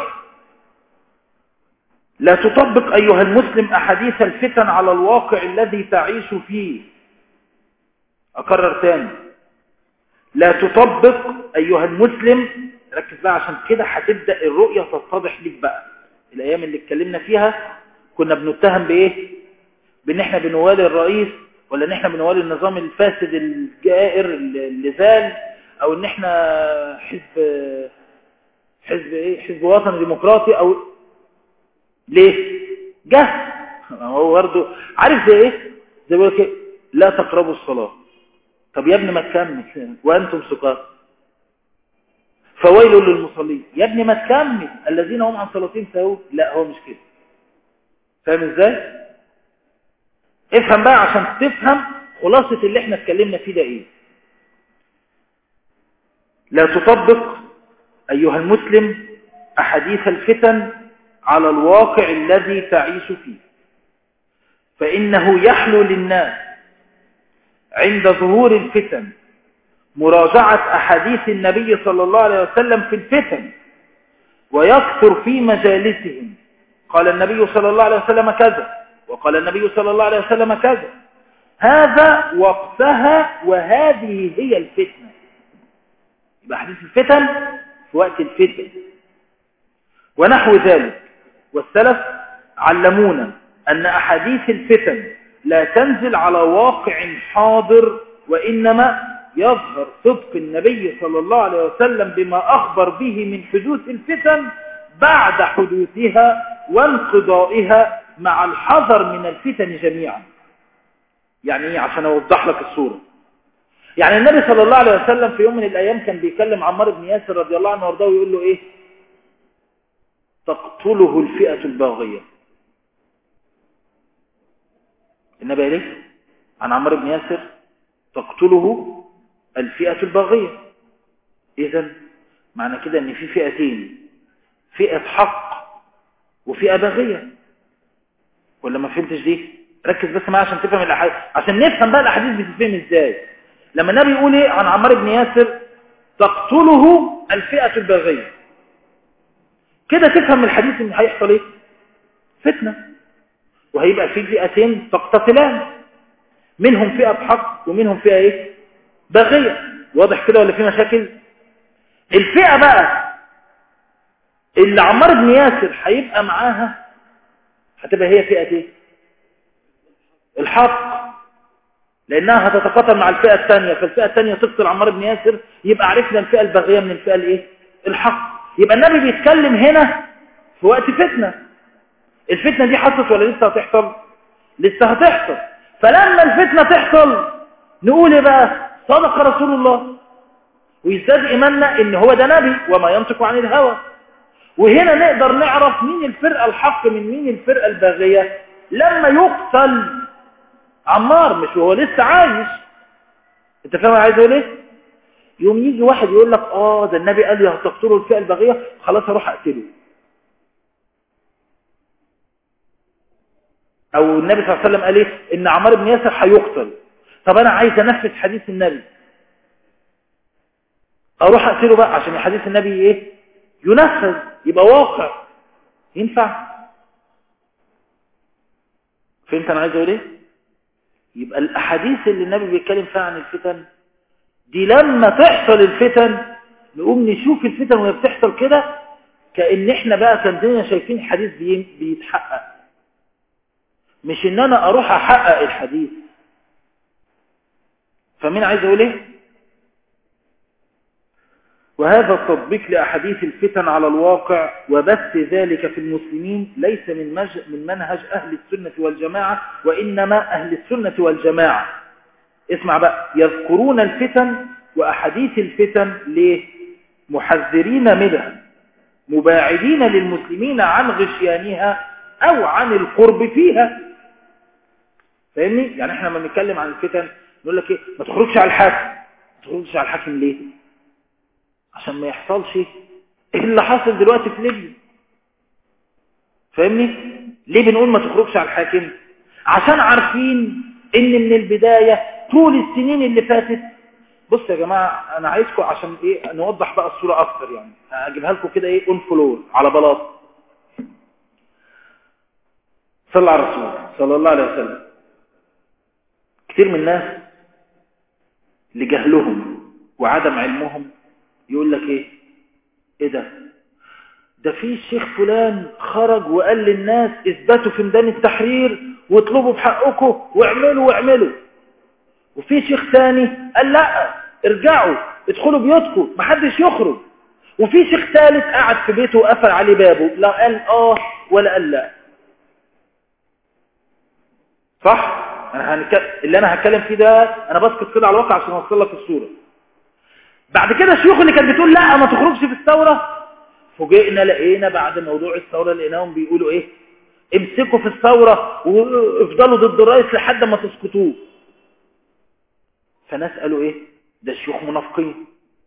لا تطبق أيها المسلم أحاديث الفتن على الواقع الذي تعيش فيه أكرر تاني لا تطبق أيها المسلم ركز بقى عشان كده هتبدأ الرؤية تتضح لك بقى الأيام اللي اتكلمنا فيها كنا بنتهم بإيه بأن احنا بنوالي الرئيس ولا ان احنا بنوالي النظام الفاسد الجائر اللي زال او ان احنا حزب حزب ايه حزب وطني ديمقراطي او ليه جهل هو برضه عارف زي ايه زي بيقول لك لا تقربوا الصلاه طب يا ابني ما تكمل وانتم سكارى فويل للمصلين يا ابني ما تكمل الذين هم عن صلاتهم ساهون لا هو مش كده فاهم ازاي افهم بقى عشان تفهم خلاصة اللي احنا اتكلمنا فيه ده ايه لا تطبق ايها المسلم احاديث الفتن على الواقع الذي تعيش فيه فانه يحلو للناس عند ظهور الفتن مراجعة أحاديث النبي صلى الله عليه وسلم في الفتن ويكثر في مجالسهم قال النبي صلى الله عليه وسلم كذا وقال النبي صلى الله عليه وسلم كذا هذا وقتها وهذه هي الفتنة يبقى حديث الفتن في وقت الفتن ونحو ذلك والسلف علمونا أن أحاديث الفتن لا تنزل على واقع حاضر وإنما يظهر صدق النبي صلى الله عليه وسلم بما أخبر به من حدوث الفتن بعد حدوثها وانقضائها مع الحذر من الفتن جميعا يعني ايه عشان اوضح لك الصورة يعني النبي صلى الله عليه وسلم في يوم من الايام كان بيكلم عمار بن ياسر رضي الله عنه وارضاه ويقول له ايه تقتله الفئة الباغية النبي عليه عن عمار بن ياسر تقتله الفئة الباغية اذا معنى كده ان في فئتين فئة حق وفئة باغية ولا ما فهمتش دي ركز بس معايا عشان تفهم الاحاديث عشان نفهم بقى الاحاديث بتتفهم ازاي لما النبي يقول ايه عن عمار بن ياسر تقتله الفئة الباغية كده تفهم من الحديث ان هيحصل ايه فتنة وهيبقى في فئتين تقتتلان منهم فئة حق ومنهم فئة ايه باغية واضح كده ولا في مشاكل الفئة بقى اللي عمار بن ياسر هيبقى معاها هتبقى هي فئة ايه الحق لانها هتتقاتل مع الفئة الثانية فالفئة الثانية تقتل عمار بن ياسر يبقى عرفنا الفئة الباغية من الفئة الايه الحق يبقى النبي بيتكلم هنا في وقت فتنة الفتنة دي حصلت ولا لسه هتحصل لسه هتحصل فلما الفتنة تحصل نقول ايه بقى صدق رسول الله ويزداد ايماننا ان هو ده نبي وما ينطق عن الهوى وهنا نقدر نعرف مين الفرقة الحق من مين الفرقة الباغية لما يقتل عمار مش وهو لسه عايش انت فاهم عايز اقول ايه يوم يجي واحد يقول لك اه ده النبي قال لي هتقتلوا الفئة الباغية خلاص هروح اقتله او النبي صلى الله عليه وسلم قال ايه ان عمار بن ياسر هيقتل طب انا عايز انفذ حديث النبي اروح اقتله بقى عشان حديث النبي ايه ينفذ يبقى واقع ينفع فهمت انا عايز اقول ايه يبقى الاحاديث اللي النبي بيتكلم فيها عن الفتن دي لما تحصل الفتن نقوم نشوف الفتن وهي بتحصل كده كأن احنا بقى كان شايفين حديث بيتحقق مش ان انا اروح احقق الحديث فمين عايز اقول ايه وهذا التطبيق لأحاديث الفتن على الواقع وبث ذلك في المسلمين ليس من, مج... من منهج أهل السنة والجماعة وإنما أهل السنة والجماعة اسمع بقى يذكرون الفتن وأحاديث الفتن ليه محذرين منها مباعدين للمسلمين عن غشيانها أو عن القرب فيها فاهمني؟ يعني احنا لما بنتكلم عن الفتن نقول لك ايه ما تخرجش على الحاكم ما تخرجش على الحاكم ليه عشان ما يحصلش ايه اللي حاصل دلوقتي في ليبيا فاهمني ليه بنقول ما تخرجش على الحاكم عشان عارفين ان من البداية طول السنين اللي فاتت بص يا جماعة انا عايزكم عشان ايه نوضح بقى الصورة اكتر يعني هجيبها لكم كده ايه اون فلور على بلاط صلى على الرسول صلى الله عليه وسلم كتير من الناس لجهلهم وعدم علمهم يقول لك ايه ايه ده ده في الشيخ فلان خرج وقال للناس اثبتوا في ميدان التحرير واطلبوا بحقكم واعملوا واعملوا وفي شيخ تاني قال لا ارجعوا ادخلوا بيوتكم محدش يخرج وفي شيخ ثالث قعد في بيته وقفل عليه بابه لا قال اه ولا قال لا صح انا هنك... اللي انا هتكلم فيه ده انا بسكت كده على الواقع عشان اوصل لك الصوره بعد كده الشيوخ اللي كانت بتقول لا ما تخرجش في الثورة فوجئنا لقينا بعد موضوع الثورة لقيناهم بيقولوا ايه امسكوا في الثورة وافضلوا ضد الرئيس لحد ما تسقطوه فناس قالوا ايه ده الشيوخ منافقين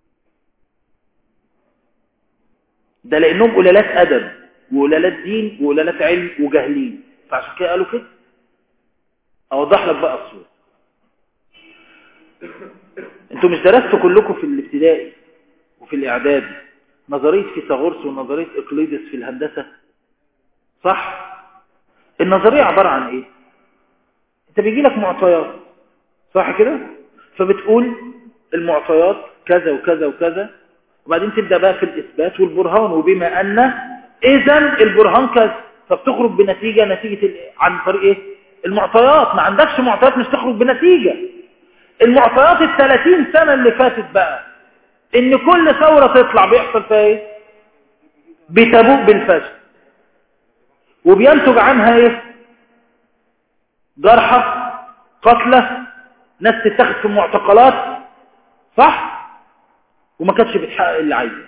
ده لانهم قلالات ادب وقلالات دين وقلالات علم وجاهلين فعشان كده قالوا كده اوضح لك بقى الصورة انتوا مش درستوا كلكم في الابتدائي وفي الاعدادي نظرية فيثاغورس ونظرية اقليدس في الهندسة صح النظرية عبارة عن ايه انت بيجي لك معطيات صح كده فبتقول المعطيات كذا وكذا وكذا وبعدين تبدأ بقى في الاثبات والبرهان وبما ان اذا البرهان كذا فبتخرج بنتيجة نتيجة عن طريق ايه المعطيات ما عندكش معطيات مش تخرج بنتيجة المعطيات الثلاثين سنة اللي فاتت بقى ان كل ثورة تطلع بيحصل فيها ايه بتبوء بالفشل وبينتج عنها ايه جرحى قتلى ناس تتخذ في المعتقلات صح وما كانتش بتحقق اللي عايزه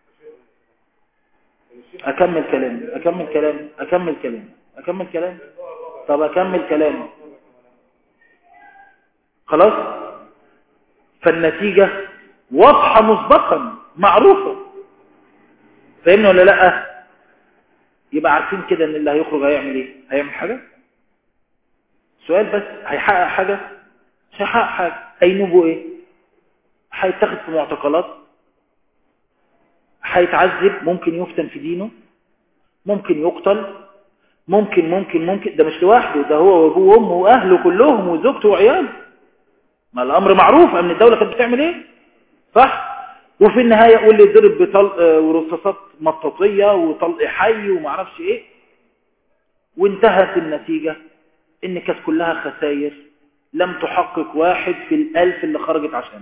اكمل كلامي اكمل كلامي اكمل كلامي اكمل كلامي طب اكمل كلامي خلاص فالنتيجة واضحة مسبقا معروفة فاهمني ولا لا يبقى عارفين كده ان اللي هيخرج هيعمل ايه هيعمل حاجة سؤال بس هيحقق حاجة مش هيحقق حاجة هينوبه ايه هيتاخد في معتقلات هيتعذب ممكن يفتن في دينه ممكن يقتل ممكن ممكن ممكن ده مش لوحده ده هو وابوه وامه واهله كلهم وزوجته وعياله ما الامر معروف امن الدولة كانت بتعمل ايه صح وفي النهاية يقول لي ضرب بطلق ورصاصات مطاطية وطلق حي وما اعرفش ايه وانتهت النتيجة ان كانت كلها خسائر لم تحقق واحد في الألف اللي خرجت عشانه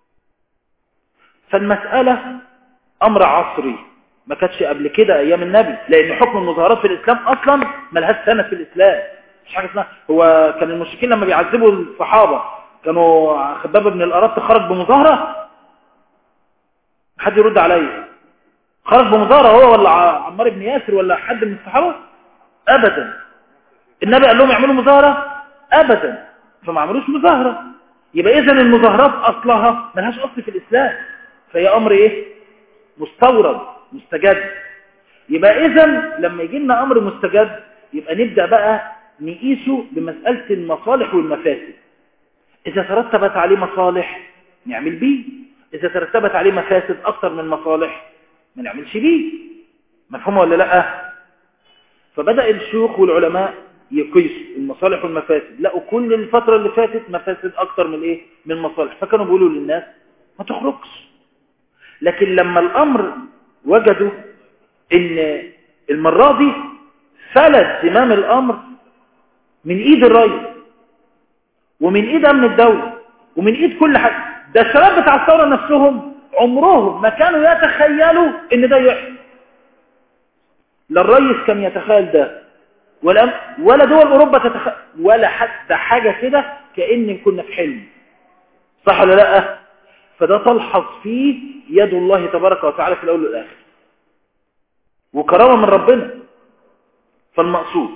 فالمسألة أمر عصري ما كانتش قبل كده أيام النبي لأن حكم المظاهرات في الإسلام أصلا ملهاش سنة في الإسلام مش حاجة اسمها هو كان المشركين لما بيعذبوا الصحابة كانوا خباب بن الأرط خرج بمظاهرة حد يرد عليا خرج بمظاهرة هو ولا عمار بن ياسر ولا حد من الصحابة أبدا النبي قال لهم يعملوا مظاهرة أبدا فما عملوش مظاهرة يبقى إذا المظاهرات أصلها ملهاش أصل في الإسلام فهي أمر إيه مستورد مستجد يبقى إذا لما يجي لنا أمر مستجد يبقى نبدأ بقى نقيسه بمسألة المصالح والمفاسد إذا ترتبت عليه مصالح نعمل بيه إذا ترتبت عليه مفاسد أكثر من مصالح ما نعملش بيه مفهوم ولا لا فبدأ الشيوخ والعلماء يقيسوا المصالح والمفاسد لقوا كل الفترة اللي فاتت مفاسد أكتر من إيه من مصالح فكانوا بيقولوا للناس ما تخرجش لكن لما الأمر وجدوا إن المرة دي فلت زمام الأمر من إيد الرئيس ومن إيد أمن الدولة ومن إيد كل حد ده الشباب بتاع الثورة نفسهم عمرهم ما كانوا يتخيلوا إن ده يحصل لا الرئيس كان يتخيل ده ولا ولا دول أوروبا تتخيل ولا حتى حاجة كده كأن كنا في حلم صح ولا لا فده تلحظ فيه يد الله تبارك وتعالى في الأول والآخر وكرامة من ربنا فالمقصود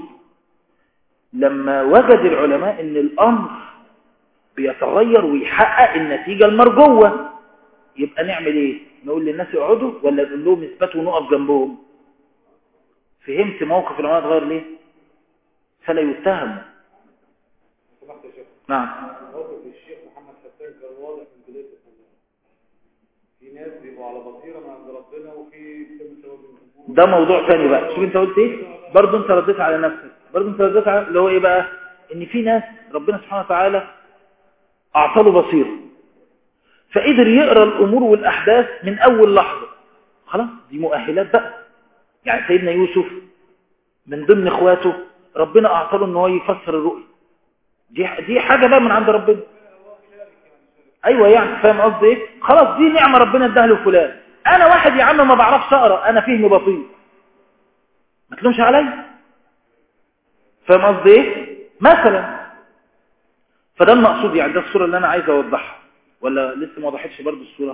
لما وجد العلماء ان الأمر بيتغير ويحقق النتيجة المرجوة يبقى نعمل ايه نقول للناس اقعدوا ولا نقول لهم اثبتوا ونقف جنبهم فهمت موقف العلماء اتغير ليه فلا يتهم سمحت يا شيخ نعم موقف الشيخ محمد حسان كان واضح من بداية الحديث في ناس بيبقوا على بصيرة من عند ربنا وفي كم سبب من ده موضوع ثاني بقى شوف انت قلت ايه برضه انت رديت على نفسك برضه انت رديت على اللي هو ايه بقى ان في ناس ربنا سبحانه وتعالى اعطى له بصيره فقدر يقرا الامور والاحداث من اول لحظه خلاص دي مؤهلات بقى يعني سيدنا يوسف من ضمن اخواته ربنا اعطى له ان هو يفسر الرؤيا دي دي حاجه بقى من عند ربنا ايوه يعني فاهم قصدي ايه خلاص دي نعمه ربنا اداها له فلان انا واحد يا عم ما بعرفش اقرا انا فهمي بسيط ما تلومش عليا فاهم قصدي ايه مثلا فده المقصود يعني ده الصوره اللي انا عايز اوضحها ولا لسه ما وضحتش برضو الصوره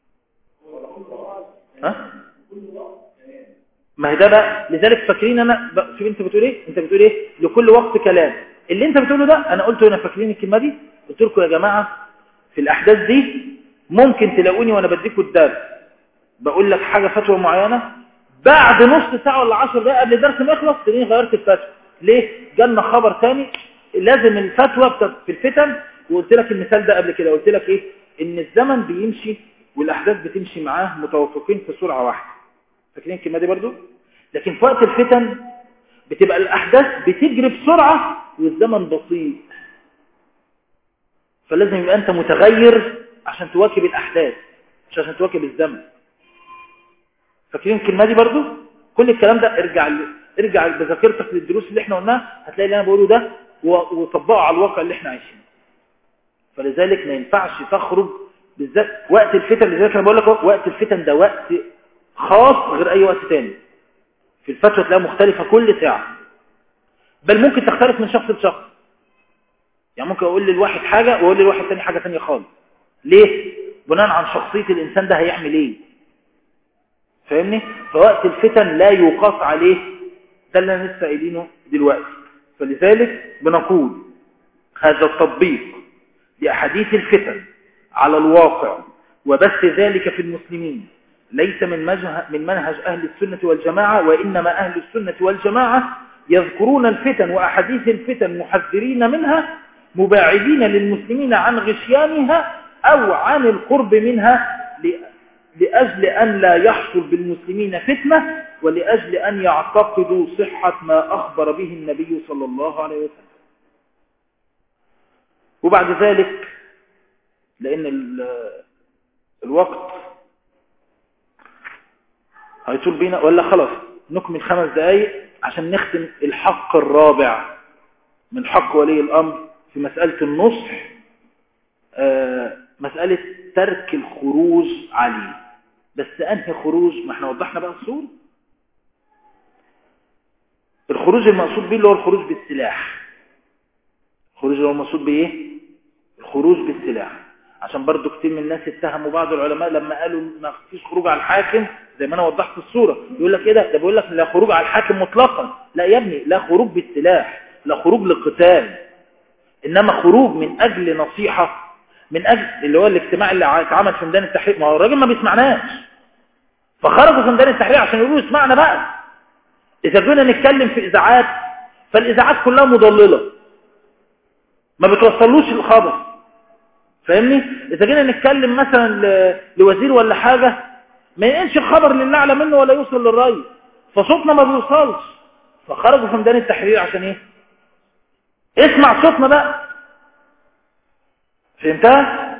ها ما هي ده بقى لذلك فاكرين انا ب- شوف انت بتقول ايه انت بتقول ايه لكل وقت كلام اللي انت بتقوله ده انا قلته هنا فاكرين الكلمه دي قلت لكم يا جماعه في الاحداث دي ممكن تلاقوني وانا بديكوا الدرس بقول لك حاجه فتوى معينه بعد نص ساعه ولا 10 دقائق قبل الدرس ما يخلص تلاقيني غيرت الفتوى ليه جالنا خبر تاني لازم الفتوى بتاعت- في الفتن وقلت لك المثال ده قبل كده قلت لك ايه ان الزمن بيمشي والاحداث بتمشي معاه متوافقين في سرعه واحده فاكرين الكلمه دي برضو لكن في وقت الفتن بتبقى الاحداث بتجري بسرعه والزمن بطيء فلازم يبقى انت متغير عشان تواكب الاحداث مش عشان تواكب الزمن فاكرين الكلمه دي برضو كل الكلام ده ارجع ل... ارجع بذاكرتك للدروس اللي احنا قلناها هتلاقي اللي انا بقوله ده و- وطبقه على الواقع اللي احنا عايشينه فلذلك ما ينفعش تخرج بالذات وقت الفتن لذلك انا بقول لك أهو، وقت الفتن ده وقت خاص غير اي وقت تاني في الفتوى تلاقيها مختلفة كل ساعة بل ممكن تختلف من شخص لشخص يعني ممكن اقول للواحد حاجة واقول للواحد تاني حاجة تانية خالص ليه بناء عن شخصية الانسان ده هيعمل ايه فاهمني فوقت الفتن لا يقاس عليه ده اللي انا لسه قايلينه دلوقتي فلذلك بنقول هذا التطبيق لأحاديث الفتن على الواقع وبث ذلك في المسلمين ليس من منهج, من منهج أهل السنة والجماعة وإنما أهل السنة والجماعة يذكرون الفتن وأحاديث الفتن محذرين منها مباعدين للمسلمين عن غشيانها أو عن القرب منها ل- لأجل أن لا يحصل بالمسلمين فتنة ولأجل أن يعتقدوا صحة ما أخبر به النبي صلى الله عليه وسلم وبعد ذلك لأن ال- الوقت هيطول بينا ولا خلاص نكمل خمس دقايق عشان نختم الحق الرابع من حق ولي الأمر في مسألة النصح آه، مسألة ترك الخروج عليه بس أنهي خروج ما احنا وضحنا بقى الصورة الخروج المقصود به اللي هو الخروج بالسلاح الخروج اللي هو المقصود بايه الخروج بالسلاح عشان برضو كتير من الناس اتهموا بعض العلماء لما قالوا ما فيش خروج على الحاكم زي ما انا وضحت الصورة يقول لك ايه ده ده بيقول لك لا خروج على الحاكم مطلقا لا يا ابني لا خروج بالسلاح لا خروج للقتال انما خروج من اجل نصيحة من اجل اللي هو الاجتماع اللي اتعمل في ميدان التحرير ما هو الراجل ما بيسمعناش فخرجوا في ميدان التحرير عشان يقولوا اسمعنا بقى اذا كنا نتكلم في اذاعات فالاذاعات كلها مضللة ما بتوصلوش الخبر فاهمني اذا جينا نتكلم مثلا ل... لوزير ولا حاجة ما ينقلش الخبر لله اعلى منه ولا يوصل للرئيس فصوتنا ما بيوصلش فخرجوا في ميدان التحرير عشان ايه اسمع صوتنا بقى فهمتها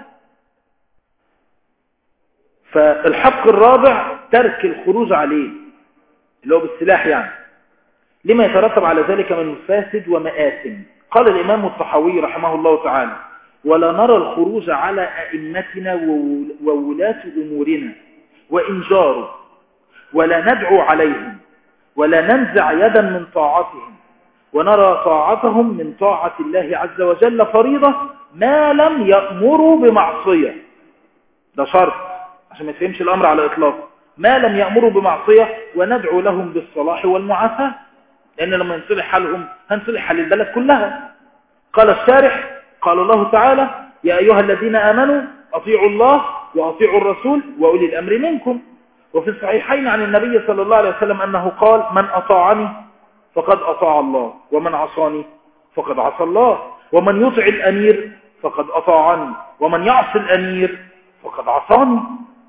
فالحق الرابع ترك الخروج عليه اللي هو بالسلاح يعني لما يترتب على ذلك من مفاسد ومآثم قال الإمام الطحاوي رحمه الله تعالى ولا نرى الخروج على أئمتنا وولاة أمورنا وإن جاروا ولا ندعو عليهم ولا ننزع يدا من طاعتهم ونرى طاعتهم من طاعة الله عز وجل فريضة ما لم يأمروا بمعصية ده شرط عشان ما تفهمش الأمر على إطلاق ما لم يأمروا بمعصية وندعو لهم بالصلاح والمعافاة لأن لما ينصلح حالهم هنصلح حال البلد كلها قال الشارح قال الله تعالى يا أيها الذين آمنوا أطيعوا الله وأطيعوا الرسول وأولي الأمر منكم وفي الصحيحين عن النبي صلى الله عليه وسلم أنه قال من أطاعني فقد أطاع الله ومن عصاني فقد عصى الله ومن يطع الأمير فقد أطاعني ومن يعصي الأمير فقد عصاني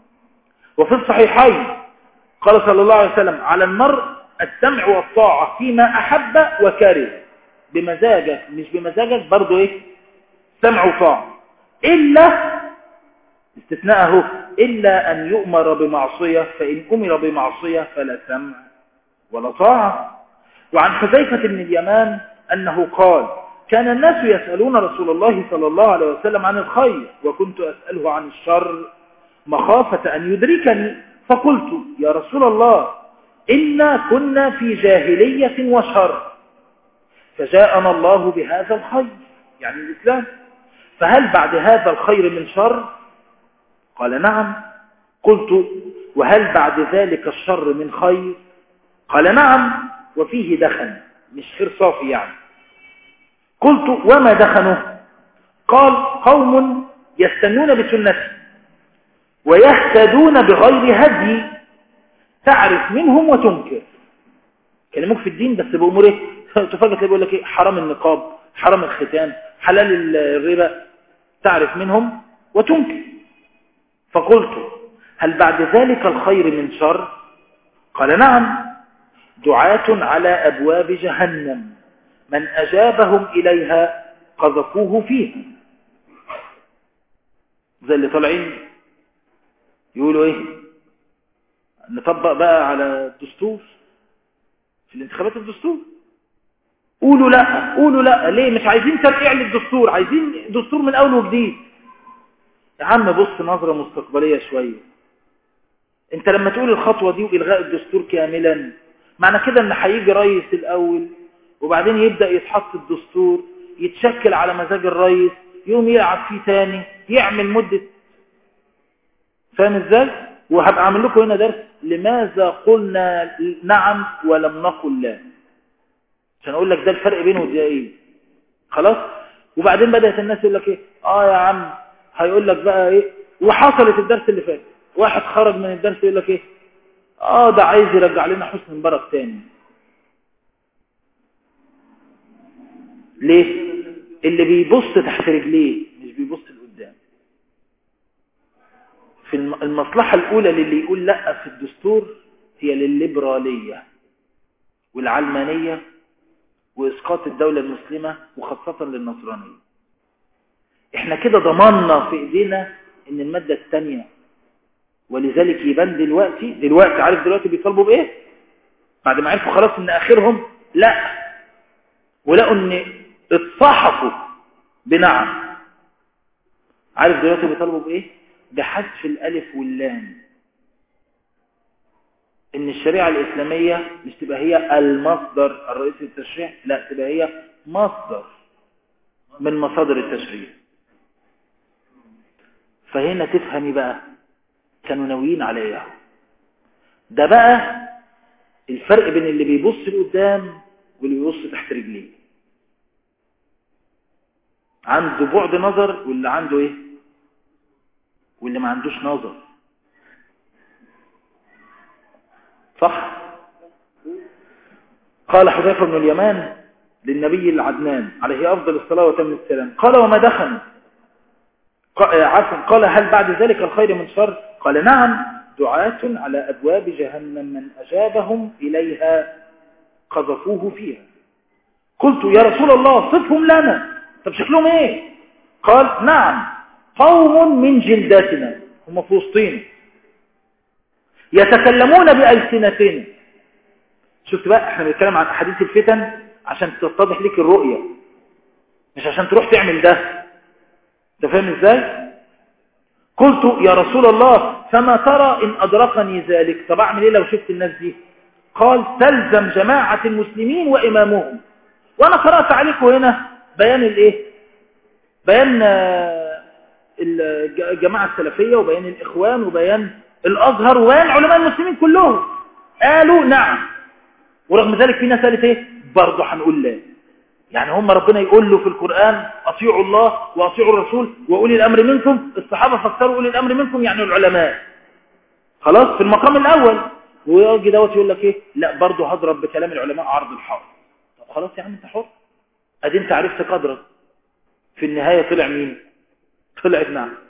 وفي الصحيحين قال صلى الله عليه وسلم على المرء السمع والطاعة فيما أحب وكره بمزاجك مش بمزاجك برضو إيه سمع وطاعة إلا استثناءه إلا أن يؤمر بمعصية فإن أمر بمعصية فلا سمع ولا طاعة وعن حذيفة بن اليمان أنه قال كان الناس يسألون رسول الله صلى الله عليه وسلم عن الخير وكنت أسأله عن الشر مخافة أن يدركني فقلت يا رسول الله إنا كنا في جاهلية وشر فجاءنا الله بهذا الخير يعني الإسلام فهل بعد هذا الخير من شر قال نعم قلت وهل بعد ذلك الشر من خير قال نعم وفيه دخن مش خير صافي يعني قلت وما دخنه قال قوم يستنون بسنته ويهتدون بغير هدي تعرف منهم وتنكر كلموك في الدين بس بأمور ايه تفاجئ تلاقي بيقول لك ايه حرام النقاب حرام الختان حلال الربا تعرف منهم وتنكر فقلت هل بعد ذلك الخير من شر قال نعم دعاة على أبواب جهنم من أجابهم إليها قذفوه فيها زي اللي طالعين يقولوا ايه نطبق بقى على الدستور في الانتخابات الدستور قولوا لا قولوا لا ليه مش عايزين ترقيع للدستور عايزين دستور من اول وجديد يا عم بص نظرة مستقبلية شوية انت لما تقول الخطوة دي والغاء الدستور كاملا معنى كده ان هيجي رئيس الاول وبعدين يبدأ يتحط الدستور يتشكل على مزاج الرئيس يوم يلعب فيه تاني يعمل مدة فاهم ازاي وهبقى اعمل لكم هنا درس لماذا قلنا نعم ولم نقل لا عشان اقول لك ده الفرق بينه وده ايه خلاص وبعدين بدأت الناس يقول لك ايه اه يا عم هيقول لك بقى ايه وحصلت الدرس اللي فات واحد خرج من الدرس يقول لك ايه اه ده عايز يرجع لنا حسن مبارك تاني ليه اللي بيبص تحت رجليه مش بيبص لقدام في المصلحة الأولى للي يقول لا في الدستور هي للليبرالية والعلمانية وإسقاط الدولة المسلمة وخاصة للنصرانية احنا كده ضمننا في ايدينا ان المادة الثانية ولذلك يبان دلوقتي دلوقتي عارف دلوقتي بيطالبوا بايه بعد ما عرفوا خلاص ان اخرهم لا ولقوا ان اتصحفوا بنعم عارف دلوقتي بيطالبوا بايه بحذف الالف واللام ان الشريعة الاسلامية مش تبقى هي المصدر الرئيسي للتشريع لا تبقى هي مصدر من مصادر التشريع فهنا تفهمي بقى كانوا ناويين عليها ده بقى الفرق بين اللي بيبص لقدام واللي بيبص تحت رجليه عنده بعد نظر واللي عنده ايه واللي ما عندوش نظر صح قال حذيفه بن اليمان للنبي العدنان عليه افضل الصلاه وتم السلام قال وما دخل عفوا قال هل بعد ذلك الخير من شر قال نعم دعاة على أبواب جهنم من أجابهم إليها قذفوه فيها قلت يا رسول الله صفهم لنا طب شكلهم ايه قال نعم قوم من جلداتنا هم في وسطينا يتكلمون بألسنتنا شفت بقى احنا بنتكلم عن احاديث الفتن عشان تتضح لك الرؤية مش عشان تروح تعمل ده انت فاهم ازاي قلت يا رسول الله فما ترى ان ادركني ذلك طب اعمل ايه لو شفت الناس دي قال تلزم جماعة المسلمين وامامهم وانا قرأت عليكم هنا بيان الايه بيان الجماعة السلفية وبيان الاخوان وبيان الازهر وبيان علماء المسلمين كلهم قالوا نعم ورغم ذلك في ناس قالت ايه برضه هنقول لا يعني هم ربنا يقول له في القرآن أطيعوا الله وأطيعوا الرسول وأولي الأمر منكم الصحابة فسروا أولي الأمر منكم يعني العلماء خلاص في المقام الأول ويجي دوت يقول لك إيه لا برضه هضرب بكلام العلماء عرض الحرب طب خلاص يا عم أنت حر أدي أنت عرفت قدرك في النهاية طلع مين طلع ابن عم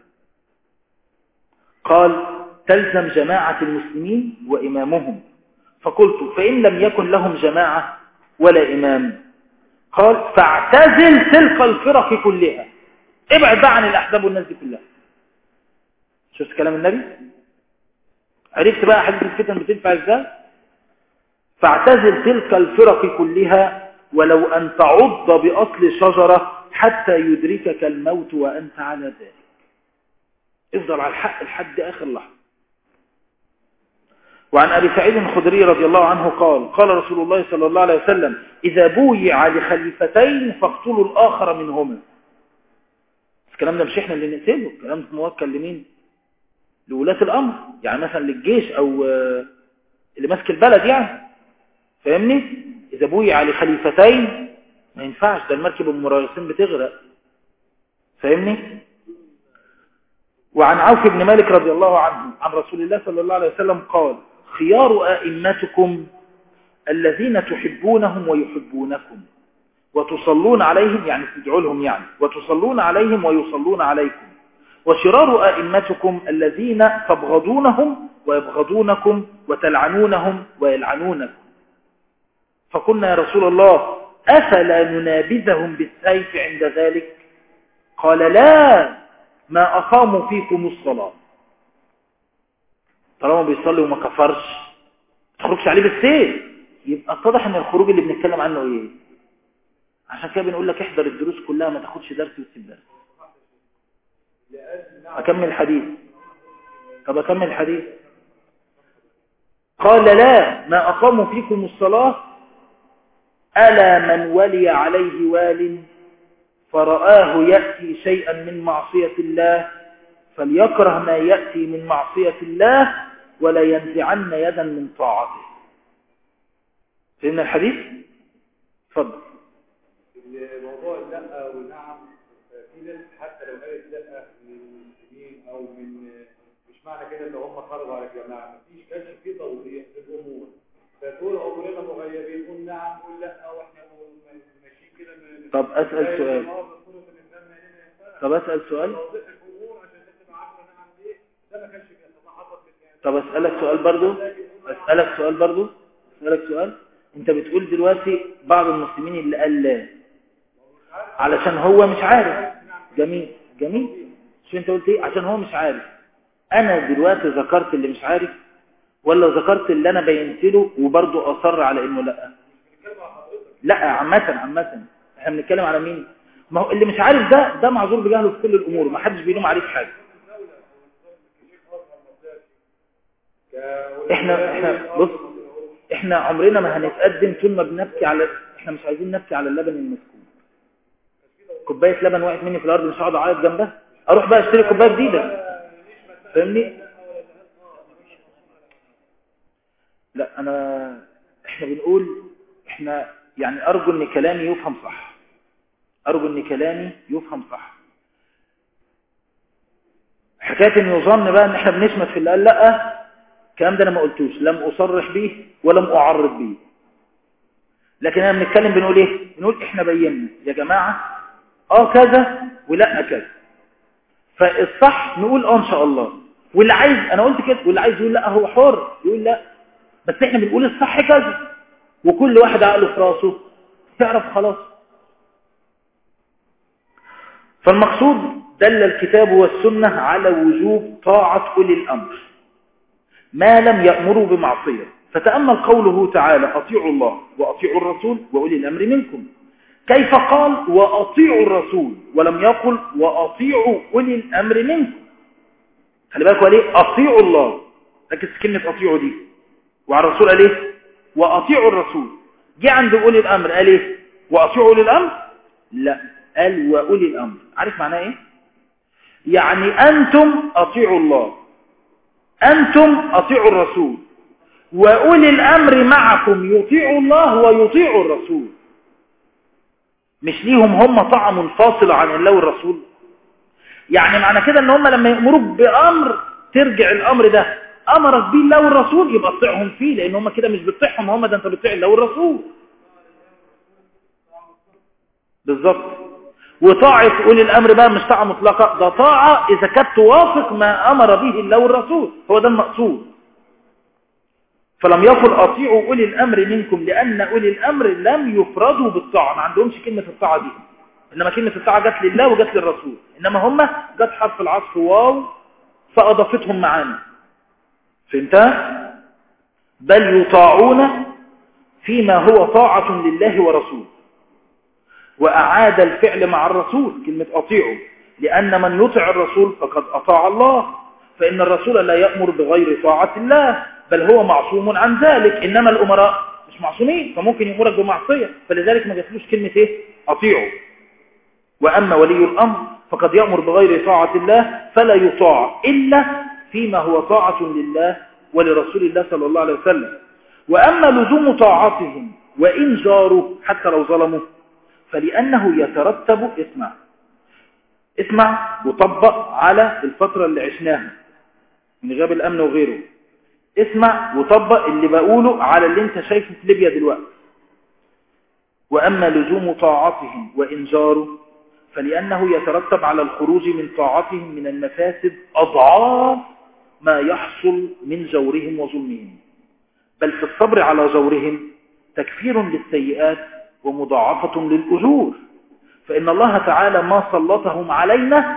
قال تلزم جماعة المسلمين وإمامهم فقلت فإن لم يكن لهم جماعة ولا إمام قال فاعتزل تلك الفرق كلها ابعد بقى عن الأحزاب والناس دي كلها شفت كلام النبي عرفت بقى حديث الفتن بتنفع ازاي فاعتزل تلك الفرق كلها ولو أن تعض بأصل شجرة حتى يدركك الموت وأنت على ذلك افضل على الحق لحد آخر لحظة وعن أبي سعيد الخدري رضي الله عنه قال قال رسول الله صلى الله عليه وسلم إذا بويع لخليفتين فاقتلوا الآخر منهما الكلام ده مش احنا اللي نقتله الكلام ده موكل لمين لولاة الأمر يعني مثلا للجيش أو اللي ماسك البلد يعني فاهمني إذا بويع لخليفتين ما ينفعش ده المركب المرايسين بتغرق فاهمني وعن عوف بن مالك رضي الله عنه عن رسول الله صلى الله عليه وسلم قال خيار أئمتكم الذين تحبونهم ويحبونكم وتصلون عليهم يعني تدعوا لهم يعني وتصلون عليهم ويصلون عليكم وشرار أئمتكم الذين تبغضونهم ويبغضونكم وتلعنونهم ويلعنونكم فقلنا يا رسول الله أفلا ننابذهم بالسيف عند ذلك قال لا ما أقاموا فيكم الصلاة طالما بيصلي وما كفرش تخرجش عليه بالسيف يبقى اتضح ان الخروج اللي بنتكلم عنه ايه عشان كده بنقول لك احضر الدروس كلها ما تاخدش درس وتسيب درس اكمل الحديث طب اكمل الحديث قال لا ما اقاموا فيكم الصلاة ألا من ولي عليه وال فرآه يأتي شيئا من معصية الله فليكره ما يأتي من معصية الله ولا ينزعن يدا من طاعته فهمنا الحديث؟ تفضل الموضوع لا ونعم في ناس حتى لو قالت لا من المسلمين او من مش معنى كده ان هم خرجوا على الجماعه مفيش كانش في توضيح للامور فتقول عمرنا مغيبين قول نعم قول لا واحنا ماشيين كده من- طب أسأل سؤال آه، بنقول في الإسلام ما هنا ينفع. طب أسأل سؤال توضيح الامور عشان الناس تبقى عارفه نعم ايه ده ما كانش بيتحقق في طب أسألك سؤال برضو أسألك سؤال برضو أسألك سؤال أنت بتقول دلوقتي بعض المسلمين اللي قال لا علشان هو مش عارف جميل جميل شو أنت قلت إيه عشان هو مش عارف أنا دلوقتي ذكرت اللي مش عارف ولا ذكرت اللي أنا بينت له وبرضو أصر على إنه لا لا عامة عامة احنا بنتكلم على مين ما هو اللي مش عارف ده ده معذور بجهله في كل الامور ما حدش بيلوم عليه في حاجه احنا احنا بص احنا عمرنا ما هنتقدم طول ما بنبكي على احنا مش عايزين نبكي على اللبن المسكوب كوبايه لبن وقعت مني في الارض مش هقعد اعيط جنبها اروح بقى اشتري كوبايه جديده فاهمني لا انا احنا بنقول احنا يعني ارجو ان كلامي يفهم صح ارجو ان كلامي يفهم صح حكايه ان يظن بقى ان احنا بنشمت في اللي قال لا الكلام ده انا ما قلتوش لم اصرح به ولم اعرض به لكن انا بنتكلم بنقول ايه بنقول احنا بينا يا جماعه اه كذا ولا كذا فالصح نقول اه ان شاء الله واللي عايز انا قلت كده واللي عايز يقول لا هو حر يقول لا بس احنا بنقول الصح كذا وكل واحد عقله في راسه تعرف خلاص فالمقصود دل الكتاب والسنة على وجوب طاعة أولي الأمر ما لم يأمروا بمعصية فتأمل قوله تعالى أطيعوا الله وأطيعوا الرسول وأولي الأمر منكم كيف قال وأطيعوا الرسول ولم يقل وأطيعوا أولي الأمر منكم خلي بالك قال ايه أطيعوا الله ركز في كلمة أطيعوا دي وعلى الرسول قال ايه وأطيعوا الرسول جه عند أولي الأمر قال ايه وأطيعوا أولي الأمر لا قال وأولي الأمر عارف معناه ايه يعني أنتم أطيعوا الله أنتم أطيعوا الرسول وأولي الأمر معكم يطيعوا الله ويطيعوا الرسول مش ليهم هم طاعة منفصلة عن الله والرسول يعني معنى كده ان هم لما يأمروك بأمر ترجع الأمر ده أمرك بيه الله والرسول يبقى تطيعهم فيه لأن هم كده مش بتطيعهم هم ده انت بتطيع الله والرسول بالظبط وطاعة أولي الأمر بقى مش طاعة مطلقة ده طاعة إذا كانت توافق ما أمر به الله والرسول هو ده المقصود فلم يقل أطيعوا أولي الأمر منكم لأن أولي الأمر لم يفردوا بالطاعة ما عندهمش كلمة الطاعة دي إنما كلمة الطاعة جت لله وجت للرسول إنما هم جت حرف العطف واو فأضافتهم معانا فهمتها؟ بل يطاعون فيما هو طاعة لله ورسوله وأعاد الفعل مع الرسول كلمة أطيعه لأن من يطع الرسول فقد أطاع الله فإن الرسول لا يأمر بغير طاعة الله بل هو معصوم عن ذلك إنما الأمراء مش معصومين فممكن يأمرك بمعصية فلذلك ما جاتلوش كلمة إيه أطيعه وأما ولي الأمر فقد يأمر بغير طاعة الله فلا يطاع إلا فيما هو طاعة لله ولرسول الله صلى الله عليه وسلم وأما لزوم طاعتهم وإن جاروا حتى لو ظلموا فلأنه يترتب اسمع اسمع وطبق على الفترة اللي عشناها من غاب الأمن وغيره اسمع وطبق اللي بقوله على اللي انت شايفه في ليبيا دلوقتي وأما لزوم طاعتهم وإن جاروا فلأنه يترتب على الخروج من طاعتهم من المفاسد أضعاف ما يحصل من جورهم وظلمهم بل في الصبر على جورهم تكفير للسيئات ومضاعفة للأجور فإن الله تعالى ما سلطهم علينا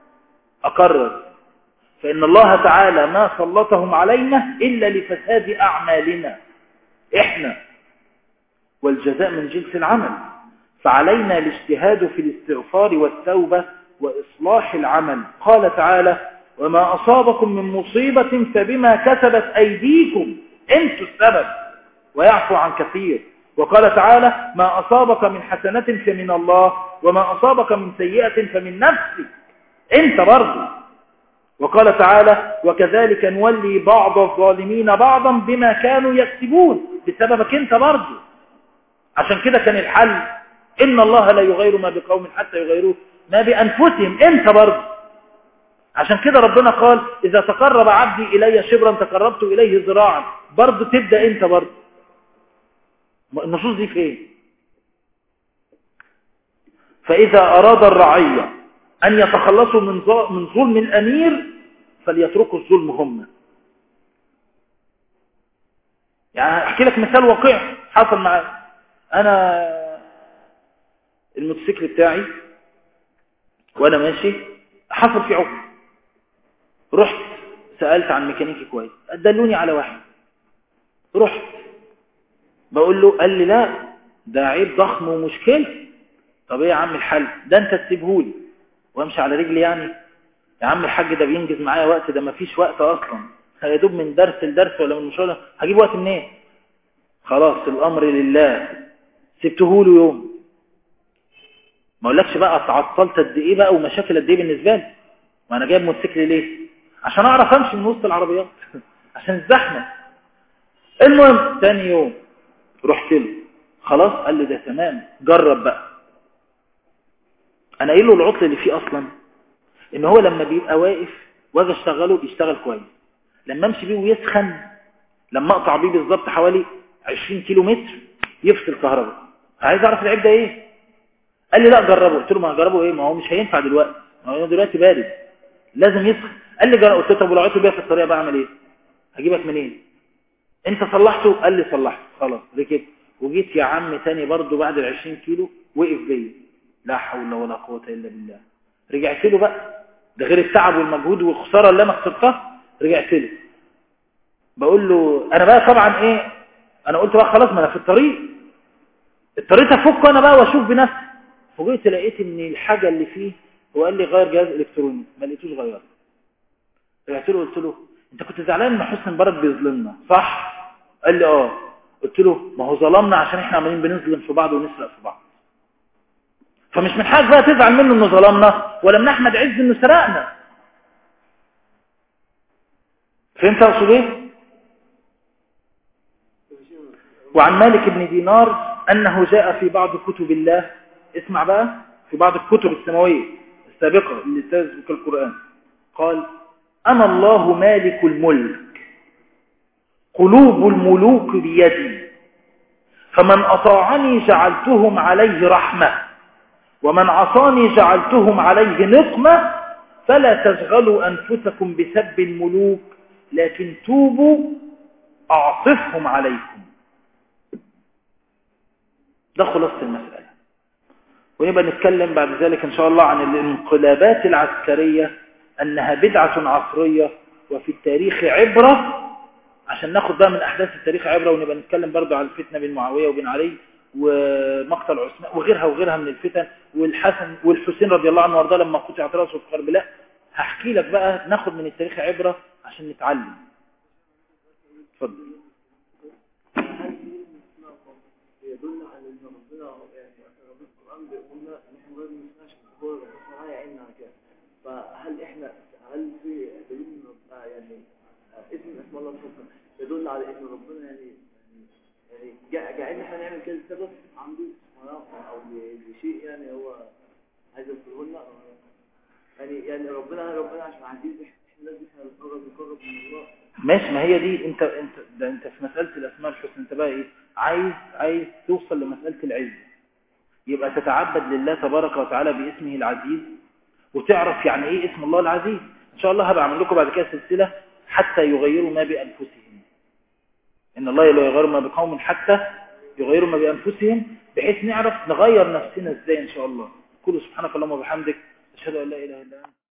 أقرر فإن الله تعالى ما سلطهم علينا إلا لفساد أعمالنا إحنا والجزاء من جنس العمل فعلينا الاجتهاد في الاستغفار والتوبة وإصلاح العمل قال تعالى وما أصابكم من مصيبة فبما كسبت أيديكم أنتوا السبب ويعفو عن كثير وقال تعالى ما أصابك من حسنة فمن الله وما أصابك من سيئة فمن نفسك أنت برضو وقال تعالى وكذلك نولي بعض الظالمين بعضا بما كانوا يكسبون بسببك أنت برضو عشان كده كان الحل إن الله لا يغير ما بقوم حتى يغيروا ما بأنفسهم أنت برضو عشان كده ربنا قال إذا تقرب عبدي إلي شبرا تقربت إليه ذراعا برضو تبدأ أنت برضو النصوص دي فين فإذا أراد الرعية أن يتخلصوا من من ظلم الأمير فليتركوا الظلم هم يعني أحكي لك مثال واقعي حصل معي أنا الموتوسيكل بتاعي وأنا ماشي حصل في عقم رحت سألت عن ميكانيكي كويس دلوني على واحد رحت بقول له قال لي لا ده عيب ضخم ومشكلة طب ايه يا عم الحل ده انت تسيبهولي وامشي على رجلي يعني يا عم الحاج ده بينجز معايا وقت ده مفيش وقت اصلا يا دوب من درس لدرس ولا من مشوار هجيب وقت منين خلاص الامر لله سبتهوله يوم ما اقولكش بقى اتعطلت قد ايه بقى ومشاكل قد ايه بالنسبه لي ما انا جايب موتوسيكل ليه عشان اعرف امشي من وسط العربيات عشان الزحمه المهم ثاني يوم رحت له خلاص قال لي ده تمام جرب بقى انا قايل له العطل اللي فيه اصلا ان هو لما بيبقى واقف واجي اشتغله بيشتغل كويس لما امشي بيه ويسخن لما اقطع بيه بالظبط حوالي 20 كيلو متر يفصل كهرباء عايز اعرف العيب ده ايه قال لي لا جربه قلت له ما هجربه ايه ما هو مش هينفع دلوقتي ما هو دلوقتي بارد لازم يسخن قال لي جرب قلت له طب ولو عطل بيها في الطريق بعمل ايه هجيبك منين انت صلحته قال لي صلحته خلاص ركبت وجيت يا عم تاني برضه بعد ال 20 كيلو وقف بيا لا حول ولا قوه الا بالله رجعت له بقى ده غير التعب والمجهود والخساره اللي انا خسرتها رجعت له بقول له انا بقى طبعا ايه انا قلت بقى خلاص ما انا في الطريق اضطريت افك انا بقى واشوف بنفسي فوجئت لقيت ان الحاجه اللي فيه هو قال لي غير جهاز الكتروني ما لقيتوش غيره رجعت له قلت له انت كنت زعلان ان حسن مبارك بيظلمنا صح قال لي اه قلت له ما هو ظلمنا عشان احنا عمالين بنظلم في بعض ونسرق في بعض فمش من حاجه بقى تزعل منه انه ظلمنا ولا من احمد عز انه سرقنا فهمت اقصد ايه وعن مالك بن دينار انه جاء في بعض كتب الله اسمع بقى في بعض الكتب السماويه السابقه اللي تسبق القران قال انا الله مالك الملك قلوب الملوك بيدي فمن اطاعني جعلتهم عليه رحمه ومن عصاني جعلتهم عليه نقمة فلا تشغلوا أنفسكم بسب الملوك لكن توبوا أعطفهم عليكم ده خلاصة المسألة ونبقى نتكلم بعد ذلك إن شاء الله عن الانقلابات العسكرية أنها بدعة عصرية وفي التاريخ عبرة عشان ناخد بقى من أحداث التاريخ عبرة ونبقى نتكلم برضو على الفتنة بين معاوية وبين علي ومقتل عثمان وغيرها وغيرها من الفتن والحسن والحسين رضي الله عنه وارضاه لما قطعت راسه في كربلاء هحكي لك بقى ناخد من التاريخ عبرة عشان نتعلم اتفضل يدل على ان ربنا يعني ربنا القران بيقول لنا ان احنا لازم نسمعش هو ربنا معايا عيننا على كده فهل احنا هل في دليل يعني اسم اسم الله الحسنى يدل على ان ربنا يعني يعني جعلنا احنا نعمل كده سبب عنده او لشيء يعني هو عايز يقوله لنا يعني يعني ربنا ربنا عشان عزيز احنا لازم احنا نقرب نقرب من الله ماشي ما هي دي انت انت ده انت في مساله الاسماء الحسنى انت بقى ايه عايز عايز توصل لمساله العز يبقى تتعبد لله تبارك وتعالى باسمه العزيز وتعرف يعني ايه اسم الله العزيز ان شاء الله هبقى اعمل لكم بعد كده سلسله حتى يغيروا ما بانفسهم ان الله لا يغير ما بقوم حتى يغيروا ما بانفسهم بحيث نعرف نغير نفسنا ازاي ان شاء الله كل سبحانك اللهم وبحمدك اشهد ان لا اله الا انت